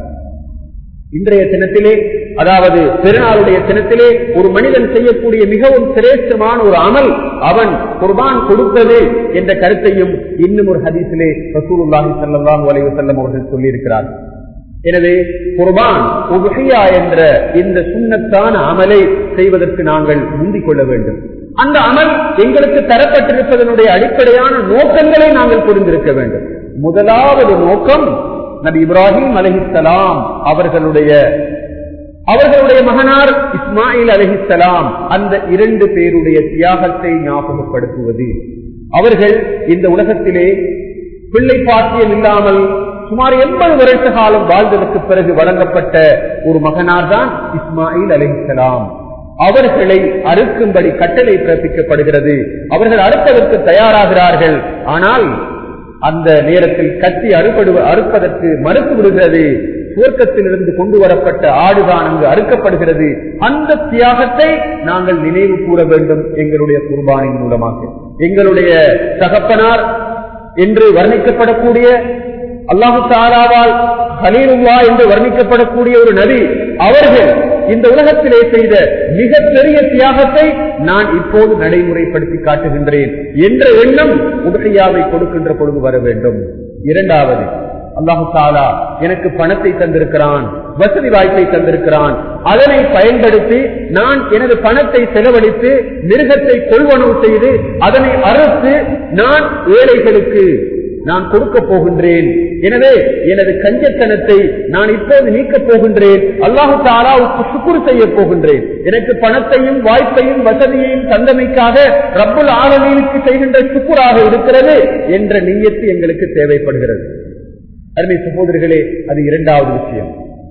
இன்றைய தினத்திலே அதாவது பெருநாளுடைய தினத்திலே ஒரு மனிதன் செய்யக்கூடிய மிகவும் சிரேஷ்டமான ஒரு அமல் அவன் குர்பான் கொடுப்பது என்ற கருத்தையும் இன்னும் ஒரு ஹதீஸிலே ரசூலுல்லாஹி ஸல்லல்லாஹு அலைஹி வஸல்லம் அவர்கள் சொல்லியிருக்கிறார் எனவே குர்பான் உபஹியா என்ற இந்த சுண்ணத்தான அமலை செய்வதற்கு நாங்கள் முந்திக் கொள்ள வேண்டும் அந்த அமல் எங்களுக்கு தரப்பட்டிருப்பதனுடைய அடிப்படையான நோக்கங்களை நாங்கள் புரிந்திருக்க வேண்டும் முதலாவது நோக்கம் நபி இப்ராஹிம் அலஹிசலாம் அவர்களுடைய அவர்களுடைய மகனார் இஸ்மாயில் அலஹிசலாம் அந்த இரண்டு பேருடைய தியாகத்தை ஞாபகப்படுத்துவது அவர்கள் இந்த உலகத்திலே பிள்ளை பாக்கியம் இல்லாமல் சுமார் எண்பது வருஷ காலம் வாழ்ந்ததற்கு பிறகு வழங்கப்பட்ட ஒரு மகனார் தான் இஸ்மாயில் அலிஹலாம் அவர்களை அறுக்கும்படி கட்டளை பிறப்பிக்கப்படுகிறது அவர்கள் அறுப்பதற்கு தயாராகிறார்கள் ஆனால் அந்த நேரத்தில் கத்தி அறுபடு அறுப்பதற்கு மறுத்து விடுகிறது சுவர்க்கத்திலிருந்து கொண்டு வரப்பட்ட ஆடுதான் அங்கு அறுக்கப்படுகிறது அந்த தியாகத்தை நாங்கள் நினைவு கூற வேண்டும் எங்களுடைய குர்பானின் மூலமாக எங்களுடைய தகப்பனார் என்று வர்ணிக்கப்படக்கூடிய அல்லாஹு தாலாவால் ஹலீலுல்லா என்று வர்ணிக்கப்படக்கூடிய ஒரு நபி அவர்கள் இந்த உலகத்திலே செய்த மிகப்பெரிய தியாகத்தை நான் இப்போது நடைமுறைப்படுத்தி காட்டுகின்றேன் என்ற எண்ணம் உதகையாவை கொடுக்கின்ற பொழுது வர வேண்டும் இரண்டாவது அல்லாஹு தாலா எனக்கு பணத்தை தந்திருக்கிறான் வசதி வாய்ப்பை தந்திருக்கிறான் அதனை பயன்படுத்தி நான் எனது பணத்தை செலவழித்து மிருகத்தை கொள்வனவு செய்து அதனை அறுத்து நான் ஏழைகளுக்கு நான் கொடுக்க போகின்றேன் எனவே எனது கஞ்சத்தனத்தை நான் இப்போது நீக்கப் போகின்றேன் அல்லாஹு தாலாவுக்கு சுக்குரு செய்ய போகின்றேன் எனக்கு பணத்தையும் வாய்ப்பையும் வசதியையும் தந்தமைக்காக ரப்புல் ஆலமீனுக்கு செய்கின்ற சுக்குராக இருக்கிறது என்ற நீயத்து எங்களுக்கு தேவைப்படுகிறது அருமை சகோதரர்களே அது இரண்டாவது விஷயம்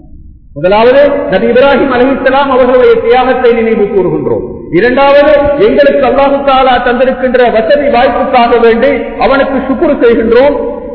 முதலாவது நபி இப்ராஹிம் அலிசலாம் அவர்களுடைய தியாகத்தை நினைவு கூறுகின்றோம் இரண்டாவது எங்களுக்கு அல்லாஹு தாலா தந்திருக்கின்ற வசதி வாய்ப்புக்காக வேண்டி அவனுக்கு சுக்குரு செய்கின்றோம்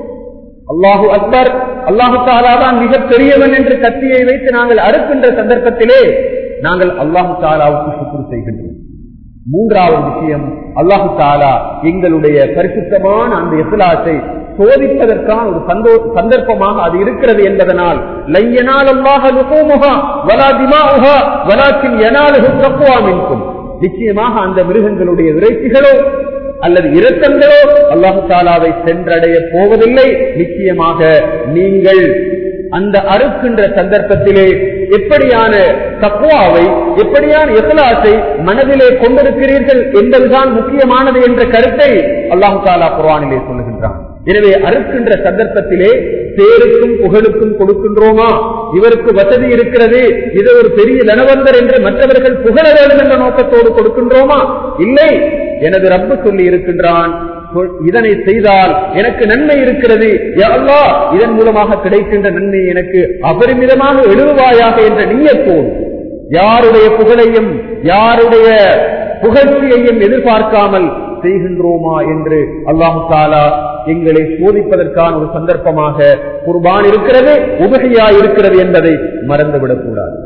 அல்லாஹு அக்பர் அல்லாஹு தாலா தான் மிக பெரியவன் என்று கத்தியை வைத்து நாங்கள் அறுக்கின்ற சந்தர்ப்பத்திலே நாங்கள் அல்லாஹு தாலாவுக்கு சுக்குரு செய்கின்றோம் மூன்றாவது விஷயம் அல்லாஹு தாலா எங்களுடைய பரிசுத்தமான அந்த எசிலாசை சோதிப்பதற்கான ஒரு சந்தோ சந்தர்ப்பமாக அது இருக்கிறது என்பதனால் லையனால் அல்லாஹ லுகூமுகா வலா திமாவுகா வலாக்கின் எனாலுகு தக்குவாமின்கும் நிச்சயமாக அந்த மிருகங்களுடைய இறைச்சிகளோ அல்லது இரத்தங்களோ அல்லாஹு தாலாவை சென்றடைய போவதில்லை நிச்சயமாக நீங்கள் அந்த அறுக்கின்ற சந்தர்ப்பத்திலே எப்படியான தக்குவாவை எப்படியான எசலாசை மனதிலே கொண்டிருக்கிறீர்கள் என்பதுதான் முக்கியமானது என்ற கருத்தை அல்லாஹு தாலா குர்வானிலே சொல்லுகின்றான் எனவே அறுக்கின்ற சந்தர்ப்பத்திலே பேருக்கும் புகழுக்கும் கொடுக்கின்றோமா இவருக்கு வசதி இருக்கிறது இது ஒரு பெரிய நனவந்தர் என்று மற்றவர்கள் புகழ வேண்டும் என்ற நோக்கத்தோடு கொடுக்கின்றோமா இல்லை எனது ரப்பு சொல்லி இருக்கின்றான் இதனை செய்தால் எனக்கு நன்மை இருக்கிறது அல்லா இதன் மூலமாக கிடைக்கின்ற நன்மை எனக்கு அபரிமிதமாக எழுதுவாயாக என்ற நீயத்தோடு யாருடைய புகழையும் யாருடைய புகழ்ச்சியையும் எதிர்பார்க்காமல் செய்கின்றோமா என்று அல்லாஹு தாலா எங்களை சோதிப்பதற்கான ஒரு சந்தர்ப்பமாக குர்பான் இருக்கிறது உபகையா இருக்கிறது என்பதை மறந்துவிடக் கூடாது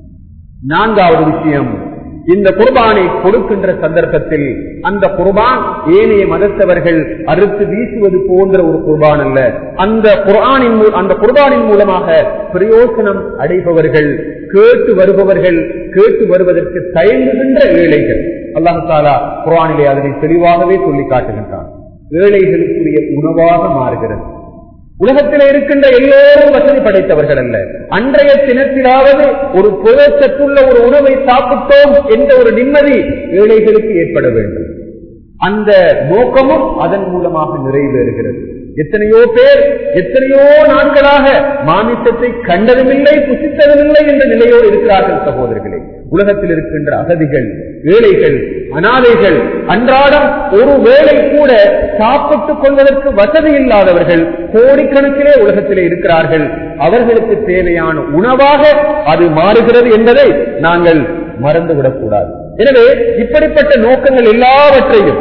நான்காவது விஷயம் இந்த குர்பானை கொடுக்கின்ற சந்தர்ப்பத்தில் அந்த குர்பான் ஏனைய மதத்தவர்கள் அறுத்து வீசுவது போன்ற ஒரு குர்பான் அல்ல அந்த குர்ஆனின் அந்த குர்பானின் மூலமாக பிரயோசனம் அடைபவர்கள் கேட்டு வருபவர்கள் கேட்டு வருவதற்கு தயங்குகின்ற ஏழைகள் அல்லாஹு தாலா குர்ஆனிலே அதனை தெளிவாகவே சொல்லி காட்டுகின்றான் ஏழைகளுக்குரிய உணவாக மாறுகிறது உலகத்தில் இருக்கின்ற எல்லோரும் வசதி படைத்தவர்கள் அல்ல அன்றைய தினத்திலாவது ஒரு புலச்சத்துள்ள ஒரு உணவை சாப்பிட்டோம் என்ற ஒரு நிம்மதி ஏழைகளுக்கு ஏற்பட வேண்டும் அந்த நோக்கமும் அதன் மூலமாக நிறைவேறுகிறது எத்தனையோ பேர் எத்தனையோ நாட்களாக மாமிசத்தை கண்டதுமில்லை புசித்ததுமில்லை என்ற நிலையோடு இருக்கிறார்கள் சகோதரர்களே உலகத்தில் இருக்கின்ற அகதிகள் ஏழைகள் அனாதைகள் அன்றாடம் ஒரு வேளை கூட சாப்பிட்டுக் கொள்வதற்கு வசதி இல்லாதவர்கள் கோடிக்கணக்கிலே உலகத்திலே இருக்கிறார்கள் அவர்களுக்கு தேவையான உணவாக அது மாறுகிறது என்பதை நாங்கள் மறந்துவிடக்கூடாது எனவே இப்படிப்பட்ட நோக்கங்கள் எல்லாவற்றையும்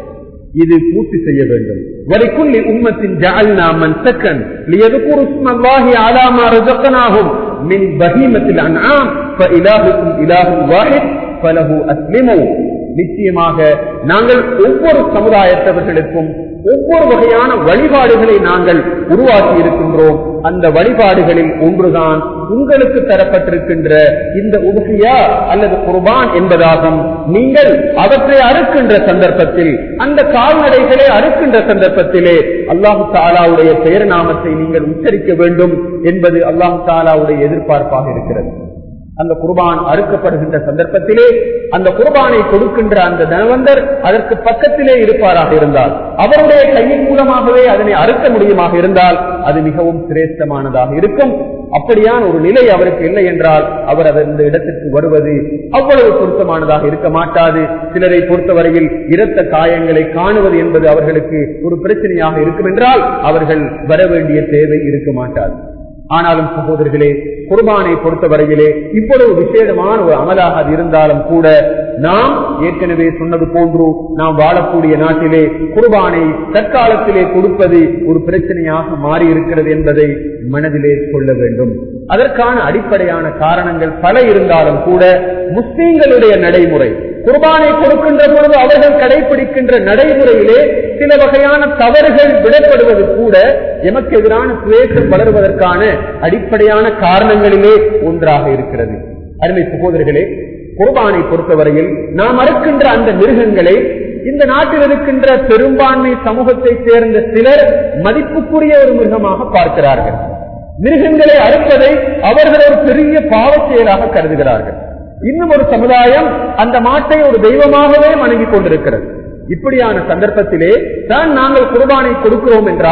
இது பூர்த்தி செய்ய வேண்டும் ولكل أمة جعلنا منسكا ليذكروا اسم الله على ما رزقناهم من بهيمة الأنعام فإلهكم إله واحد فله أسلموا நிச்சயமாக நாங்கள் ஒவ்வொரு சமுதாயத்தவர்களுக்கும் ஒவ்வொரு வகையான வழிபாடுகளை நாங்கள் உருவாக்கி இருக்கின்றோம் அந்த வழிபாடுகளில் ஒன்றுதான் உங்களுக்கு தரப்பட்டிருக்கின்ற இந்த உபகியா அல்லது குர்பான் என்பதாகும் நீங்கள் அவற்றை அறுக்கின்ற சந்தர்ப்பத்தில் அந்த கால்நடைகளை அறுக்கின்ற சந்தர்ப்பத்திலே அல்லாஹு தாலாவுடைய பெயர் நாமத்தை நீங்கள் உச்சரிக்க வேண்டும் என்பது அல்லாஹு தாலாவுடைய எதிர்பார்ப்பாக இருக்கிறது அந்த குர்பான் அறுக்கப்படுகின்ற சந்தர்ப்பத்திலே அந்த குர்பானை கொடுக்கின்ற அந்த தனவந்தர் அதற்கு பக்கத்திலே இருப்பாராக இருந்தால் அவருடைய கையின் மூலமாகவே அதனை அறுக்க முடியுமாக இருந்தால் அது மிகவும் சிரேஷ்டமானதாக இருக்கும் அப்படியான ஒரு நிலை அவருக்கு இல்லை என்றால் அவர் அந்த இடத்திற்கு வருவது அவ்வளவு பொருத்தமானதாக இருக்க மாட்டாது சிலரை பொறுத்தவரையில் இரத்த காயங்களை காணுவது என்பது அவர்களுக்கு ஒரு பிரச்சனையாக இருக்கும் என்றால் அவர்கள் வர வேண்டிய தேவை இருக்க மாட்டாது ஆனாலும் சகோதரர்களே குர்பானை பொறுத்தவரையிலே இவ்வளவு விசேடமான ஒரு அமலாக அது இருந்தாலும் கூட நாம் ஏற்கனவே சொன்னது போன்று நாம் வாழக்கூடிய நாட்டிலே குர்பானை தற்காலத்திலே கொடுப்பது ஒரு பிரச்சனையாக மாறி இருக்கிறது என்பதை மனதிலே கொள்ள வேண்டும் அதற்கான அடிப்படையான காரணங்கள் பல இருந்தாலும் கூட முஸ்லீம்களுடைய நடைமுறை குர்பானை கொடுக்கின்ற பொழுது அவர்கள் கடைபிடிக்கின்ற நடைமுறையிலே சில வகையான தவறுகள் விடப்படுவது கூட எமக்கு எதிரான சுவேசம் வளருவதற்கான அடிப்படையான காரணங்களிலே ஒன்றாக இருக்கிறது அருமை சகோதரர்களே குர்பானை பொறுத்தவரையில் நாம் அறுக்கின்ற அந்த மிருகங்களை இந்த நாட்டில் இருக்கின்ற பெரும்பான்மை சமூகத்தை சேர்ந்த சிலர் மதிப்புக்குரிய ஒரு மிருகமாக பார்க்கிறார்கள் மிருகங்களை அறுப்பதை அவர்கள் ஒரு பெரிய பாவ செயலாக கருதுகிறார்கள் இன்னும் ஒரு சமுதாயம் அந்த மாட்டை ஒரு தெய்வமாகவே வணங்கிக் கொண்டிருக்கிறது இப்படியான சந்தர்ப்பத்திலே தான் நாங்கள் குர்பானை கொடுக்கிறோம் என்றால்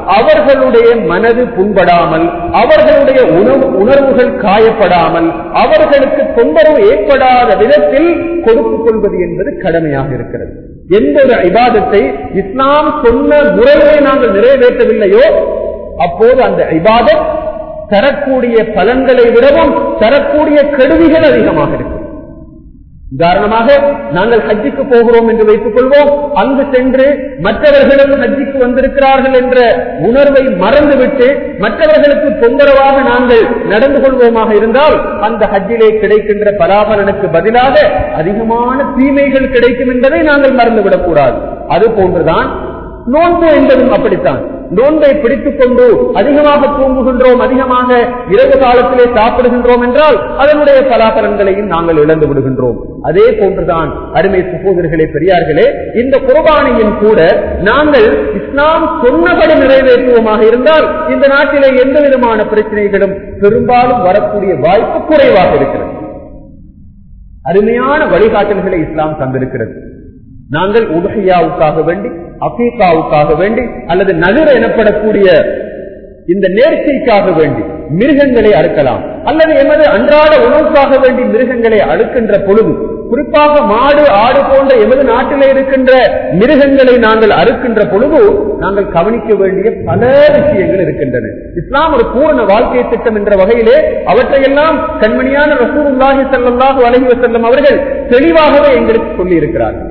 அவர்களுடைய மனது புண்படாமல் அவர்களுடைய உணவு உணர்வுகள் காயப்படாமல் அவர்களுக்கு தொந்தரவு ஏற்படாத விதத்தில் கொடுத்துக் கொள்வது என்பது கடமையாக இருக்கிறது எந்த ஒரு இபாதத்தை இஸ்லாம் சொன்ன முறையை நாங்கள் நிறைவேற்றவில்லையோ அப்போது அந்த இபாதத் தரக்கூடிய பலன்களை விடவும் தரக்கூடிய கெடுதிகள் அதிகமாக இருக்கும் உதாரணமாக நாங்கள் ஹஜ்ஜிக்கு போகிறோம் என்று வைத்துக் கொள்வோம் அங்கு சென்று மற்றவர்களும் ஹஜ்ஜிக்கு வந்திருக்கிறார்கள் என்ற உணர்வை மறந்துவிட்டு மற்றவர்களுக்கு தொந்தரவாக நாங்கள் நடந்து கொள்வோமாக இருந்தால் அந்த ஹஜ்ஜிலே கிடைக்கின்ற பலாபலனுக்கு பதிலாக அதிகமான தீமைகள் கிடைக்கும் என்பதை நாங்கள் மறந்துவிடக் கூடாது அது போன்றுதான் நோன்பு என்பதும் அப்படித்தான் நோன்பை பிடித்துக் கொண்டு அதிகமாக தூங்குகின்றோம் அதிகமாக இரவு காலத்திலே சாப்பிடுகின்றோம் என்றால் அதனுடைய பலாபலன்களையும் நாங்கள் இழந்து விடுகின்றோம் அதே போன்றுதான் அருமை சகோதரர்களே பெரியார்களே இந்த குர்பானியும் கூட நாங்கள் இஸ்லாம் சொன்னபடி நிறைவேற்றுவோமாக இருந்தால் இந்த நாட்டிலே எந்த விதமான பிரச்சனைகளும் பெரும்பாலும் வரக்கூடிய வாய்ப்பு குறைவாக இருக்கிறது அருமையான வழிகாட்டல்களை இஸ்லாம் தந்திருக்கிறது நாங்கள் உதகையாவுக்காக வேண்டி அபீகாவுக்காக வேண்டி அல்லது நகர் எனப்படக்கூடிய இந்த நேர்ச்சிக்காக வேண்டி மிருகங்களை அறுக்கலாம் அல்லது எமது அன்றாட உணவுக்காக வேண்டி மிருகங்களை அறுக்கின்ற பொழுது குறிப்பாக மாடு ஆடு போன்ற எமது நாட்டிலே இருக்கின்ற மிருகங்களை நாங்கள் அறுக்கின்ற பொழுது நாங்கள் கவனிக்க வேண்டிய பல விஷயங்கள் இருக்கின்றன இஸ்லாம் ஒரு பூரண வாழ்க்கை திட்டம் என்ற வகையிலே அவற்றையெல்லாம் கண்மணியான ரசூலுல்லாஹி ஸல்லல்லாஹு அலைஹி வஸல்லம் அவர்கள் தெளிவாகவே எங்களுக்கு சொல்லி இருக்கிறார்கள்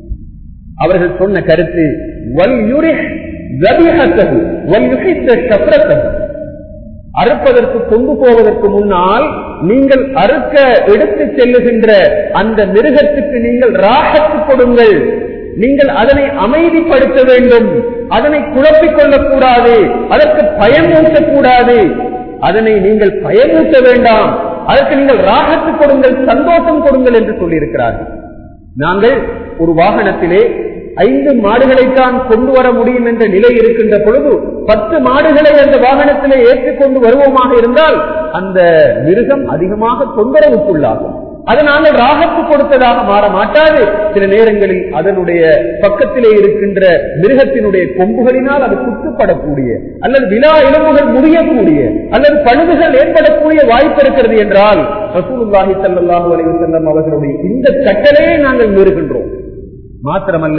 அவர்கள் சொன்ன கருத்து வல் யுரிஹ் ذبيحته وليحد شفرته அறுப்பதற்கு கொண்டு போவதற்கு முன்னால் நீங்கள் அறுக்க எடுத்து செல்லுகின்ற அந்த மிருகத்துக்கு நீங்கள் ராகத்து கொடுங்கள் நீங்கள் அதனை அமைதிப்படுத்த வேண்டும் அதனை குழப்பிக் கொள்ளக்கூடாது அதற்கு பயமூட்டக்கூடாது அதனை நீங்கள் பயமூட்ட வேண்டாம் அதற்கு நீங்கள் ராகத்து கொடுங்கள் சந்தோஷம் கொடுங்கள் என்று சொல்லியிருக்கிறார்கள் நாங்கள் ஒரு வாகனத்திலே ஐந்து மாடுகளைத்தான் கொண்டு வர முடியும் என்ற நிலை இருக்கின்ற பொழுது பத்து மாடுகளை அந்த வாகனத்திலே ஏற்றுக்கொண்டு வருவோமாக இருந்தால் அந்த மிருகம் அதிகமாக தொந்தரவுக்குள்ளாகும் அது நாங்கள் ராகத்து கொடுத்ததாக மாற மாட்டாது சில நேரங்களில் அதனுடைய பக்கத்திலே இருக்கின்ற மிருகத்தினுடைய கொம்புகளினால் அது குத்துப்படக்கூடிய அல்லது விழா எலும்புகள் முடியக்கூடிய அல்லது பழுதுகள் ஏற்படக்கூடிய வாய்ப்பு இருக்கிறது என்றால் ரசூலுல்லாஹி ஸல்லல்லாஹு அலைஹி வஸல்லம் அவர்களுடைய இந்த கட்டளையை நாங்கள் மீறுகின்றோம் மாத்திரமல்ல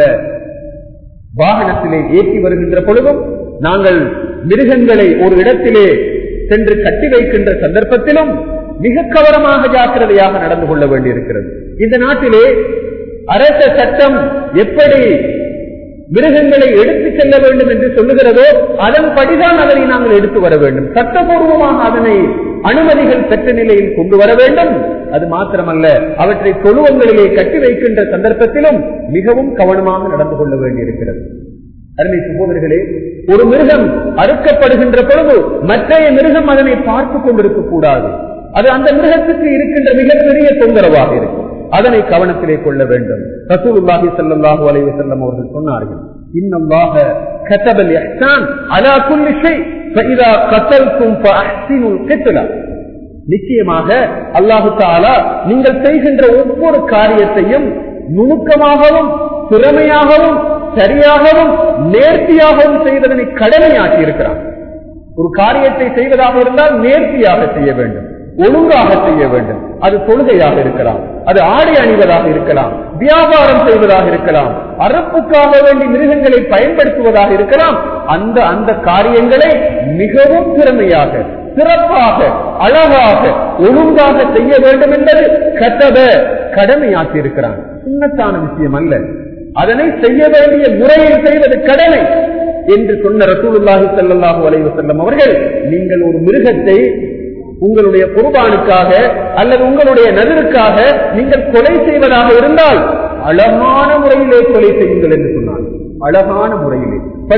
வாகனத்திலே ஏற்றி வருகின்ற பொழுதும் நாங்கள் மிருகங்களை ஒரு இடத்திலே சென்று கட்டி வைக்கின்ற சந்தர்ப்பத்திலும் மிக கவனமாக ஜாக்கிரதையாக நடந்து கொள்ள வேண்டியிருக்கிறது இந்த நாட்டிலே அரச சட்டம் எப்படி மிருகங்களை எடுத்து செல்ல வேண்டும் என்று சொல்லுகிறதோ அதன்படிதான் அதனை நாங்கள் எடுத்து வர வேண்டும் சட்டபூர்வமாக அதனை அனுமதிகள் பெற்ற நிலையில் கொண்டு வர வேண்டும் அது மாத்திரமல்ல அவற்றை தொழுவங்களிலே கட்டி வைக்கின்ற சந்தர்ப்பத்திலும் மிகவும் கவனமாக நடந்து கொள்ள வேண்டியிருக்கிறது அருமை சகோதரர்களே ஒரு மிருகம் அறுக்கப்படுகின்ற பொழுது மற்றைய மிருகம் அதனை பார்த்து கொண்டிருக்க கூடாது அது அந்த மிருகத்துக்கு இருக்கின்ற மிகப்பெரிய தொந்தரவாக இருக்கும் அதனை கவனத்திலே கொள்ள வேண்டும் ரசூலுல்லாஹி ஸல்லல்லாஹு அலைஹி வஸல்லம் அவர்கள் சொன்னார்கள் இன்னல்லாஹ கதபல் இஹ்சான் அலா குல்லி ஷை ஃபஇதா கதல்தும் ஃபஅஹ்சினுல் கித்லா நிச்சயமாக அல்லாஹு தாலா நீங்கள் செய்கின்ற ஒவ்வொரு காரியத்தையும் நுணுக்கமாகவும் திறமையாகவும் சரியாகவும் நேர்த்தியாகவும் செய்வதனை கடமையாக்கி இருக்கிறான் ஒரு காரியத்தை செய்வதாக இருந்தால் நேர்த்தியாக செய்ய வேண்டும் ஒழுங்காக செய்ய வேண்டும் அது தொழுகையாக இருக்கலாம் அது ஆடை அணிவதாக இருக்கலாம் வியாபாரம் செய்வதாக இருக்கலாம் அறப்புக்காக வேண்டி மிருகங்களை பயன்படுத்துவதாக இருக்கலாம் அந்த அந்த காரியங்களை மிகவும் திறமையாக சிறப்பாக அழகாக ஒழுங்காக செய்ய வேண்டும் என்பது கட்டத கடமையாக்கி இருக்கிறான் சின்னத்தான விஷயம் அல்ல அதனை செய்ய வேண்டிய முறையில் செய்வது கடமை என்று சொன்ன ரசூலுல்லாஹி ஸல்லல்லாஹு அலைஹி வஸல்லம் அவர்கள் நீங்கள் ஒரு மிருகத்தை உங்களுடைய குர்பானுக்காக அல்லது உங்களுடைய நகருக்காக நீங்கள் கொலை செய்வதாக இருந்தால் அழகான முறையிலே கொலை செய்யுங்கள் என்று சொன்னார் அழகான முறையிலே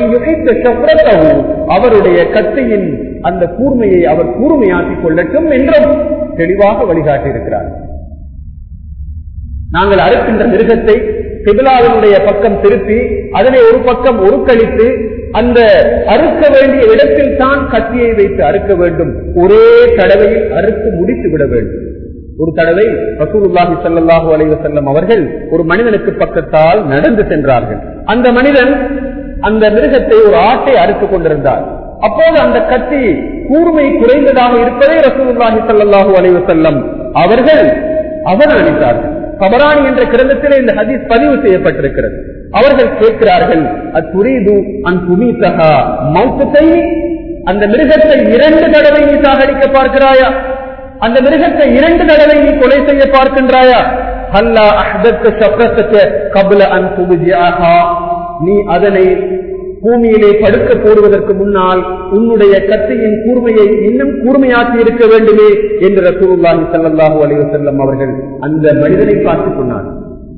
அவருடைய கத்தையின் அந்த கூர்மையை அவர் கூர்மையாக்கிக் கொள்ளட்டும் என்றும் தெளிவாக வழிகாட்டி இருக்கிறார் நாங்கள் அறுக்கின்ற மிருகத்தை கிபிலாவினுடைய பக்கம் திருப்பி அதனை ஒரு பக்கம் ஒருக்களித்து அந்த அறுக்க வேண்டிய இடத்தில் தான் கத்தியை வைத்து அறுக்க வேண்டும் ஒரே தடவையில் அறுத்து முடித்து விட வேண்டும் ஒரு தடவை ரசூலுல்லாஹி ஸல்லல்லாஹு அலைஹி வஸல்லம் அவர்கள் ஒரு மனிதனுக்கு பக்கத்தால் நடந்து சென்றார்கள் அந்த மனிதன் அந்த மிருகத்தை ஒரு ஆட்டை அறுத்துக் கொண்டிருந்தார் அப்போது அந்த கத்தி கூர்மை குறைந்ததாக இருப்பதை ரசூலுல்லாஹி ஸல்லல்லாஹு அலைஹி வஸல்லம் அவர்கள் அவதானித்தார்கள் கபரானி என்ற கிரந்தத்திலே இந்த ஹதீஸ் பதிவு செய்யப்பட்டிருக்கிறது அவர்கள் கேட்கிறார்கள் அத்துரீது அன் துமீதஹா மௌத்தத்தை அந்த மிருகத்தை இரண்டு தடவை நீ சாகடிக்க பார்க்கிறாயா அந்த மிருகத்தை இரண்டு தடவை நீ கொலை செய்ய பார்க்கின்றாயா ஹல்லா அஹ்தத்த ஷஃப்ரத்தக கப்ல அன் துப்ஜிஅஹா நீ அதனை பூமியிலே படுக்க போடுவதற்கு முன்னால் உன்னுடைய கத்தியின் கூர்மையை இன்னும் கூர்மையாக்கி இருக்க வேண்டுமே என்று ரசூலுல்லாஹி ஸல்லல்லாஹு அலைஹி வஸல்லம் அவர்கள் அந்த மனிதனை பார்த்து சொன்னார்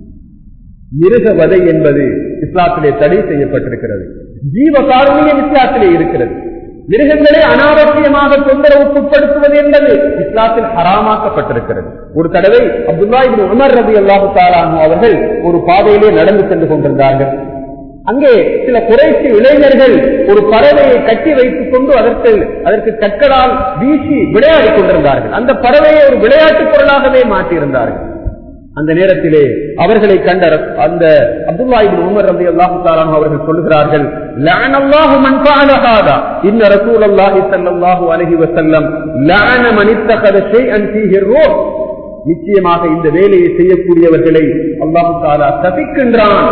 மிருக வதை என்பது இஸ்லாத்திலே தடை செய்யப்பட்டிருக்கிறது ஜீவ காரணியம் இஸ்லாத்திலே இருக்கிறது மிருகங்களை அனாவசியமாக தொந்தரவுக்கு உட்படுத்துவது என்பது இஸ்லாத்தில் ஹராமாக்கப்பட்டிருக்கிறது ஒரு தடவை அப்துல்லா இப்னு உமர் ரபி அல்லாஹு தாலானு அவர்கள் ஒரு பாதையிலே நடந்து சென்று கொண்டிருந்தார்கள் அங்கே சில குறைசி இளைஞர்கள் ஒரு பறவையை கட்டி வைத்துக் கொண்டு அதற்கு அதற்கு கற்களால் வீசி விளையாடிக் கொண்டிருந்தார்கள் அந்த பறவையை ஒரு விளையாட்டுப் பொருளாகவே மாற்றியிருந்தார்கள் அந்த நேரத்திலே அவர்களை கண்ட ரஸ்- அந்த அப்துல்லாஹிபின் உமர் ரபி அல்லாஹு தாலான் அவர்கள் சொல்லுகிறார்கள் லஅனல்லாஹு மன் ஃபஅல ஹாதா இன்ன ரசூலல்லாஹி ஸல்லல்லாஹு அலைஹி வஸல்லம் லஅன மன் இத்தகத ஷைஅன் ஃபீஹி ரூஹ் நிச்சயமாக இந்த வேலையை செய்யக்கூடியவர்களை அல்லாஹு தாலா தபிக்கின்றான்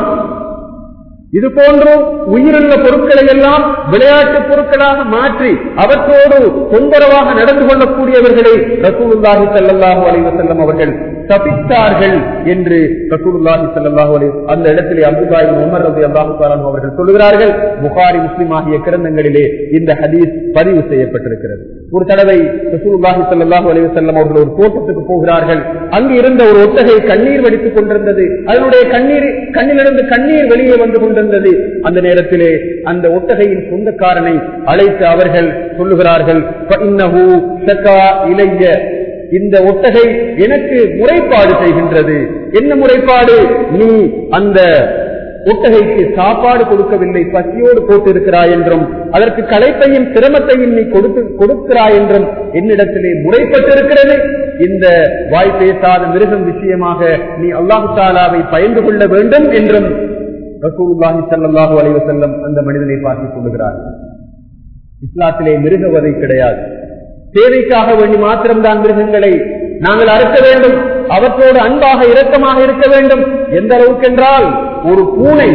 இது போன்று உயிருள்ள பொருட்களை எல்லாம் விளையாட்டு பொருட்களாக மாற்றி அவற்றோடு தொந்தரவாக நடந்து கொள்ளக்கூடியவர்களை ரசூலுல்லாஹி ஸல்லல்லாஹு அலைஹி வஸல்லம் அவர்கள் தப்பித்தார்கள் என்று ரசூலுல்லாஹி ஸல்லல்லாஹு அலைஹி அந்த இடத்திலே அப்துல்லாஹி இப்னு உமர் ரலியல்லாஹு தஆலா அன்ஹு அவர்கள் சொல்கிறார்கள் புகாரி முஸ்லிம் ஆகிய கிரந்தங்களிலே இந்த ஹதீஸ் பதிவு செய்யப்பட்டிருக்கிறது ஒரு தடவை ரசூலுல்லாஹி ஸல்லல்லாஹு அலைஹி வஸல்லம் அவர்கள் ஒரு தோட்டத்துக்கு போகிறார்கள் அங்கு இருந்த ஒரு ஒட்டகை கண்ணீர் வடித்துக் கொண்டிருந்தது அதனுடைய கண்ணீர் கண்ணிலிருந்து கண்ணீர் வெளியே வந்து கொண்டிருந்தது அந்த நேரத்திலே அந்த ஒட்டகையின் சொந்தக்காரனை அழைத்து அவர்கள் சொல்லுகிறார்கள் "ஃபஇன்னஹு ஷக்கா இலைய இந்த ஒட்டகை எனக்கு முறைப்பாடு செய்கின்றது என்ன முறைப்பாடு நீ அந்த ஒட்டகைக்கு சாப்பாடு கொடுக்கவில்லை பசியோடு போட்டிருக்கிறாய் என்றும் அதற்கு களைப்பையும் சிரமத்தையும் நீ கொடுத்து கொடுக்கிறாய் என்றும் என்னிடத்திலே முறைப்பட்டிருக்கிறது இந்த வாய் பேசாத மிருகம் விஷயமாக நீ அல்லாஹு தாலாவை பயந்து கொள்ள வேண்டும் என்றும் ரசூலுல்லாஹி ஸல்லல்லாஹு அலைஹி வஸல்லம் அந்த மனிதனை பார்த்து சொல்லுகிறார் இஸ்லாத்திலே மிருகவதை கிடையாது தேவைக்காக வேண்டி மாத்திரம்தான் மிருகங்களை நாங்கள் அறுக்க வேண்டும் அவற்றோடு அன்பாக இரக்கமாக இருக்க வேண்டும் எந்த அளவுக்கு என்றால் ஒரு பூனை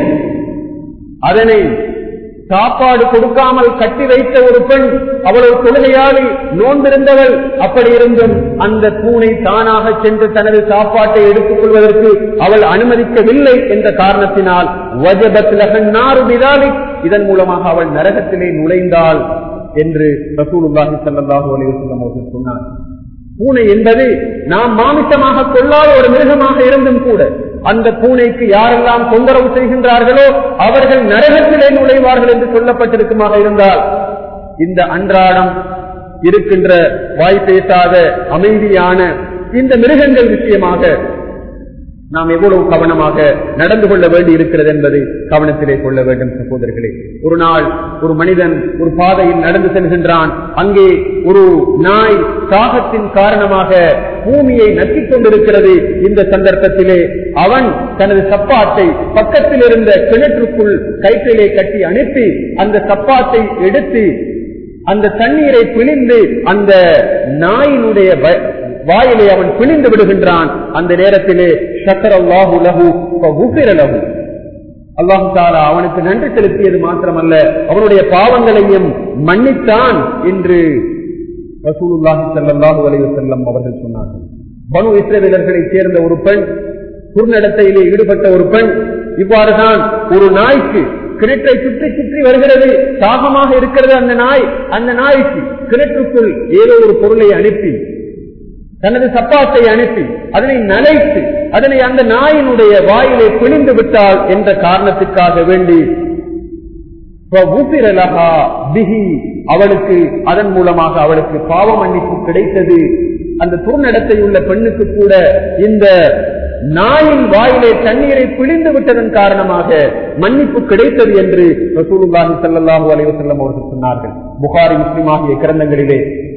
அதனை சாப்பாடு கொடுக்காமல் கட்டி வைத்த ஒரு பெண் அவளது தொழுகையாளி நோன்பிருந்தவள் அப்படி இருந்தும் அந்த பூனை தானாக சென்று தனது சாப்பாட்டை எடுத்துக் கொள்வதற்கு அவள் அனுமதிக்கவில்லை என்ற காரணத்தினால் வஜபத் லஹன் நாரு பிதாலிக். இதன் மூலமாக அவள் நரகத்திலே நுழைந்தாள் என்று ரசூலுல்லாஹி ஸல்லல்லாஹு அலைஹி வஸல்லம் அவர்கள் சொன்னார் பூனை என்பது நாம் மாமிசமாக கொள்ளாத ஒரு மிருகமாக இருந்தும் கூட அந்த பூனைக்கு யாரெல்லாம் தொந்தரவு செய்கின்றார்களோ அவர்கள் நரகத்திலே நுழைவார்கள் என்று சொல்லப்பட்டிருக்குமாக இருந்தால் இந்த அன்றாடம் இருக்கின்ற வாய் பேசாத அமைதியான இந்த மிருகங்கள் விஷயமாக நாம் எவ்வளவு கவனமாக நடந்து கொள்ள வேண்டி இருக்கிறது என்பதை கவனத்திலே கொள்ள வேண்டும் சகோதரர்களே ஒரு நாள் ஒரு மனிதன் ஒரு பாதையில் நடந்து செல்கின்றான் அங்கே ஒரு நாய் தாகத்தின் காரணமாக பூமியை நக்கிக் கொண்டிருக்கிறது இந்த சந்தர்ப்பத்திலே அவன் தனது சப்பாட்டை பக்கத்தில் இருந்த கிணற்றுக்குள் கயிற்றிலே கட்டி அனுப்பி அந்த சப்பாட்டை எடுத்து அந்த தண்ணீரை பிழிந்து அந்த நாயினுடைய வ- வாயிலை அவன் பிழிந்து விடுகின்றான் அந்த நேரத்திலே ஷக்கர் அல்லாஹு லஹு ஃபகுஃபிர லஹு அல்லாஹு தாலா அவனுக்கு நன்றி செலுத்தியது மாத்திரமல்ல அவனுடைய பாவங்களையும் மன்னித்தான் என்று ரசூலுல்லாஹி ஸல்லல்லாஹு அலைஹி வஸல்லம் அவர்கள் சொன்னார்கள் பனு இஸ்ரவேலர்களைச் சேர்ந்த ஒரு பெண் குறுநடத்தையிலே ஈடுபட்ட ஒரு பெண் இவ்வாறுதான் ஒரு நாய்க்கு கிணற்றை சுற்றி சுற்றி வருகிறது தாகமாக இருக்கிறது அந்த நாய் அந்த நாய்க்கு கிணற்றுக்குள் ஏதோ ஒரு பொருளை அனுப்பி தனது சப்பாத்தை அனுப்பி அதனை நனைத்து அதனை அந்த நாயினுடைய வாயிலே பிழிந்து விட்டாள் என்ற காரணத்திற்காக வேண்டி فَغُفِرَ لَهَا بِهِ அவளுக்கு அதன் மூலமாக அவளுக்கு பாவ மன்னிப்பு கிடைத்தது அந்த துர்நடத்தை உள்ள பெண்ணுக்கு கூட இந்த நாயின் வாயிலே தண்ணீரை பிழிந்து விட்டதன் காரணமாக மன்னிப்பு கிடைத்தது என்று ரசூலுல்லாஹி ஸல்லல்லாஹு அலைஹி வஸல்லம் அவர்கள் சொன்னார்கள் புகாரி முஸ்லிம் ஆகிய கிரந்தங்களிலே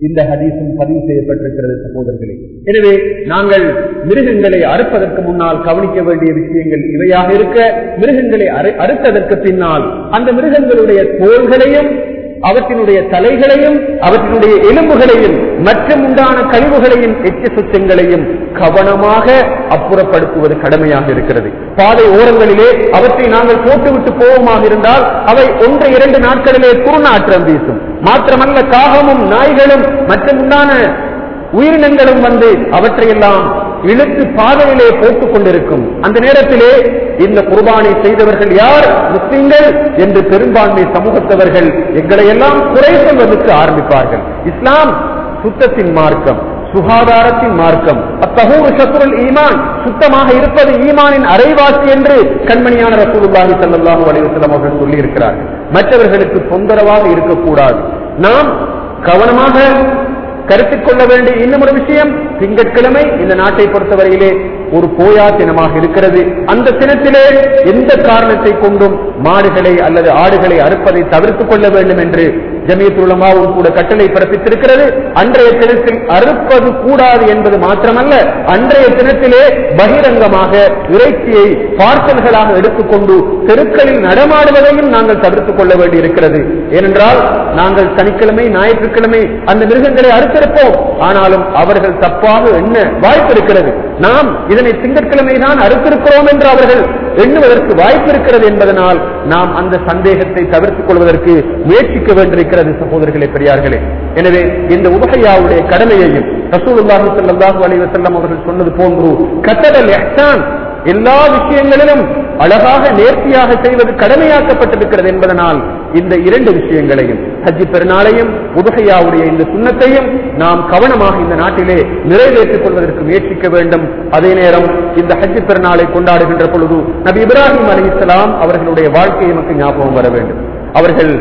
இந்த ஹதீஸும் பதிவு செய்யப்பட்டிருக்கிறது சகோதரர்களே எனவே நாங்கள் மிருகங்களை அறுப்பதற்கு முன்னால் கவனிக்க வேண்டிய விஷயங்கள் இவையாக இருக்க மிருகங்களை அறு- அறுத்ததற்கு பின்னால் அந்த மிருகங்களுடைய தோள்களையும் அவற்றினுடைய தலைகளையும் அவற்றினுடைய எலும்புகளையும் மற்றும் உண்டான கழிவுகளையும் எச்ச சுத்தங்களையும் கவனமாக அப்புறப்படுத்துவது கடமையாக இருக்கிறது பாதை ஓரங்களிலே அவற்றை நாங்கள் போட்டுவிட்டு போவோமாக இருந்தால் அவை ஒன்று இரண்டு நாட்களிலே குறுநாற்றம் வீசும் மாத்திரமல்ல காகமும் நாய்களும் மற்றும் உண்டான உயிரினங்களும் வந்து அவற்றையெல்லாம் இழுத்து பாதையிலே போட்டுக் கொண்டிருக்கும் அந்த நேரத்திலே இந்த குர்பானை செய்தவர்கள் யார் முஸ்லிம்கள் என்று பெரும்பான்மை சமூகத்தவர்கள் எங்களை எல்லாம் குறை சொல்வதற்கு ஆரம்பிப்பார்கள் இஸ்லாம் சுத்தத்தின் மார்க்கம் சுகாதாரத்தின் மார்க்கம் அத்தகூர் சத்துருல் ஈமான் சுத்தமாக இருப்பது ஈமானின் அரைவாசி என்று கண்மணியான ரசூலுல்லாஹி ஸல்லல்லாஹு அலைஹி வஸல்லம் அவர்கள் சொல்லி இருக்கிறார்கள் மற்றவர்களுக்கு தொந்தரவாக இருக்கக்கூடாது நாம் கவனமாக கருத்தில் கொள்ள வேண்டிய இன்னும் ஒரு விஷயம் திங்கட்கிழமை இந்த நாட்டை பொறுத்தவரையிலே ஒரு போயா தினமாக இருக்கிறது அந்த தினத்திலே எந்த காரணத்தை கொண்டும் மாடுகளை அல்லது ஆடுகளை அறுப்பதை தவிர்த்துக் கொள்ள வேண்டும் என்று ஜமியத்துலமாவும் கூட கட்டளை பிறப்பித்திருக்கிறது அன்றைய தினத்தில் அறுப்பது கூடாது என்பது மாத்திரமல்ல அன்றைய தினத்திலே பகிரங்கமாக இறைச்சியை பார்சல்களாக எடுத்துக்கொண்டு தெருக்களில் நடமாடுவதையும் நாங்கள் தவிர்த்துக் கொள்ள வேண்டியிருக்கிறது ஏனென்றால் நாங்கள் சனிக்கிழமை ஞாயிற்றுக்கிழமை அந்த மிருகங்களை அறுத்திருப்போம் ஆனாலும் அவர்கள் தப்பாக எண்ண வாய்ப்பு இருக்கிறது நாம் இதனை திங்கட்கிழமை தான் அறுத்திருக்கிறோம் என்று அவர்கள் எண்ணுவதற்கு வாய்ப்பு இருக்கிறது என்பதனால் நாம் அந்த சந்தேகத்தை தவிர்த்துக் கொள்வதற்கு முயற்சிக்க வேண்டியிருக்கிறது சகோதரர்களே பெரியார்களே எனவே இந்த உபகையாவுடைய கடமையையும் ரசூலுல்லாஹி ஸல்லல்லாஹு அலைஹி வஸல்லம் அவர்கள் சொன்னது போன்று கத்தடல் இஹ்சான் எல்லா விஷயங்களிலும் அழகாக நேர்த்தியாக செய்வது கடமையாக்கப்பட்டிருக்கிறது என்பதனால் இந்த இரண்டு விஷயங்களையும் ஹஜ்ஜி பெருநாளையும் உபகையாவுடைய இந்த சுண்ணத்தையும் நாம் கவனமாக இந்த நாட்டிலே நிறைவேற்றிக் கொள்வதற்கு முயற்சிக்க வேண்டும் அதே நேரம் இந்த ஹஜ்ஜி பெருநாளை கொண்டாடுகின்ற பொழுது நபி இப்ராஹிம் அலி இஸ்லாம் அவர்களுடைய வாழ்க்கை நமக்கு ஞாபகம் வர வேண்டும் அவர்கள்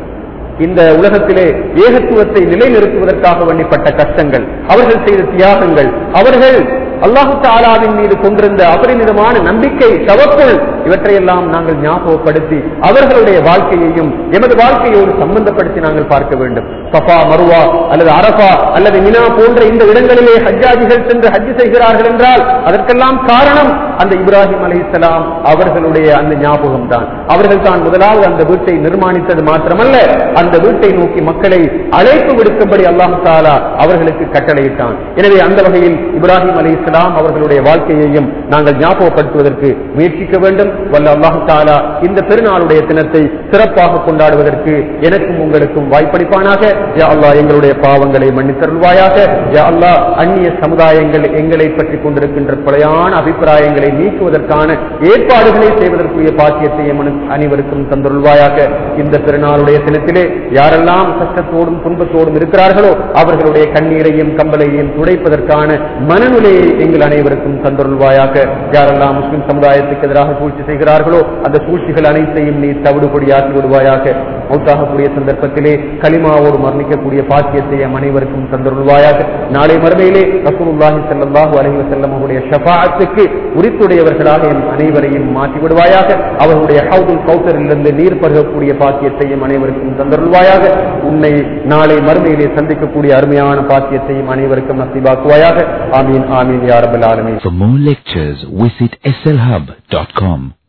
இந்த உலகத்திலே ஏகத்துவத்தை நிலைநிறுத்துவதற்காக வேண்டிப்பட்ட கஷ்டங்கள் அவர்கள் செய்த தியாகங்கள் அவர்கள் அல்லாஹு தாலாவின் மீது கொண்டிருந்த அபரிமிதமான நம்பிக்கை தவக்குள் இவற்றையெல்லாம் நாங்கள் ஞாபகப்படுத்தி அவர்களுடைய வாழ்க்கையையும் எமது வாழ்க்கையோடு சம்பந்தப்படுத்தி நாங்கள் பார்க்க வேண்டும் சஃபா மருவா அல்லது அரபா அல்லது மினா போன்ற இந்த இடங்களிலே ஹஜ்ஜாஜிகள் சென்று ஹஜ் செய்கிறார்கள் என்றால் அதற்கெல்லாம் காரணம் அந்த இப்ராஹிம் அலைஹிஸ்ஸலாம் அவர்களுடைய அந்த ஞாபகம் தான் அவர்கள் தான் முதலாவது அந்த வீட்டை நிர்மாணித்தது மாத்திரமல்ல அந்த வீட்டை நோக்கி மக்களை அழைப்பு விடுக்கும்படி அல்லாஹு தாலா அவர்களுக்கு கட்டளையிட்டான் எனவே அந்த வகையில் இப்ராஹிம் அலி இஸ்லாம் அவர்களுடைய வாழ்க்கையையும் நாங்கள் ஞாபகப்படுத்துவதற்கு முயற்சிக்க வேண்டும் வல்ல அல்லாஹு தாலா இந்த பெருநாளுடைய தினத்தை சிறப்பாக கொண்டாடுவதற்கு எனக்கும் உங்களுக்கும் வாய்ப்பளிப்பானாக யா அல்லாஹ் எங்களுடைய பாவங்களை மன்னித்தருள்வாயாக யா அல்லாஹ் அந்நிய சமுதாயங்கள் எங்களை பற்றி கொண்டிருக்கின்ற பழையான அபிப்பிராயங்களை நீக்குவதற்கான ஏற்பாடுகளை செய்வதற்குரிய பாக்கியத்தையும் அனு- அனைவருக்கும் தந்துருள்வாயாக இந்த பெருநாளுடைய தினத்திலே யாரெல்லாம் கஷ்டத்தோடும் துன்பத்தோடும் இருக்கிறார்களோ அவர்களுடைய கண்ணீரையும் கம்பலையும் துடைப்பதற்கான மனநிலையை எங்கள் அனைவருக்கும் தந்துருள்வாயாக யாரெல்லாம் முஸ்லிம் சமுதாயத்துக்கு எதிராக சூழ்ச்சி செய்கிறார்களோ அந்த சூழ்ச்சிகள் அனைத்தையும் நீ தவிடுபடியாக்கி விடுவாயாக மௌத்தாகக்கூடிய சந்தர்ப்பத்திலே களிமாவோடு மரணிக்கக்கூடிய பாக்கியத்தை எம் அனைவருக்கும் தந்துருள்வாயாக நாளை மறுமையிலே ரசூலுல்லாஹி ஸல்லல்லாஹு அலைஹி வஸல்லம் அவருடைய ஷஃபாஅத்துக்கு உரித்துடையவர்களாக எம் அனைவரையும் மாற்றி விடுவாயாக அவர்களுடைய ஹவுதுல் கௌசரிலிருந்து நீர் பருகக்கூடிய பாக்கியத்தையும் அனைவருக்கும் தந்தருள்வாயாக உன்னை நாளை மறுமையிலே சந்திக்கக்கூடிய அருமையான பாக்கியத்தையும் அனைவருக்கும் நசிபாக்குவாயாக ஆமீன் ஆமீன் யா ரப்பல் ஆலமீன் For more lectures, visit slhub.com.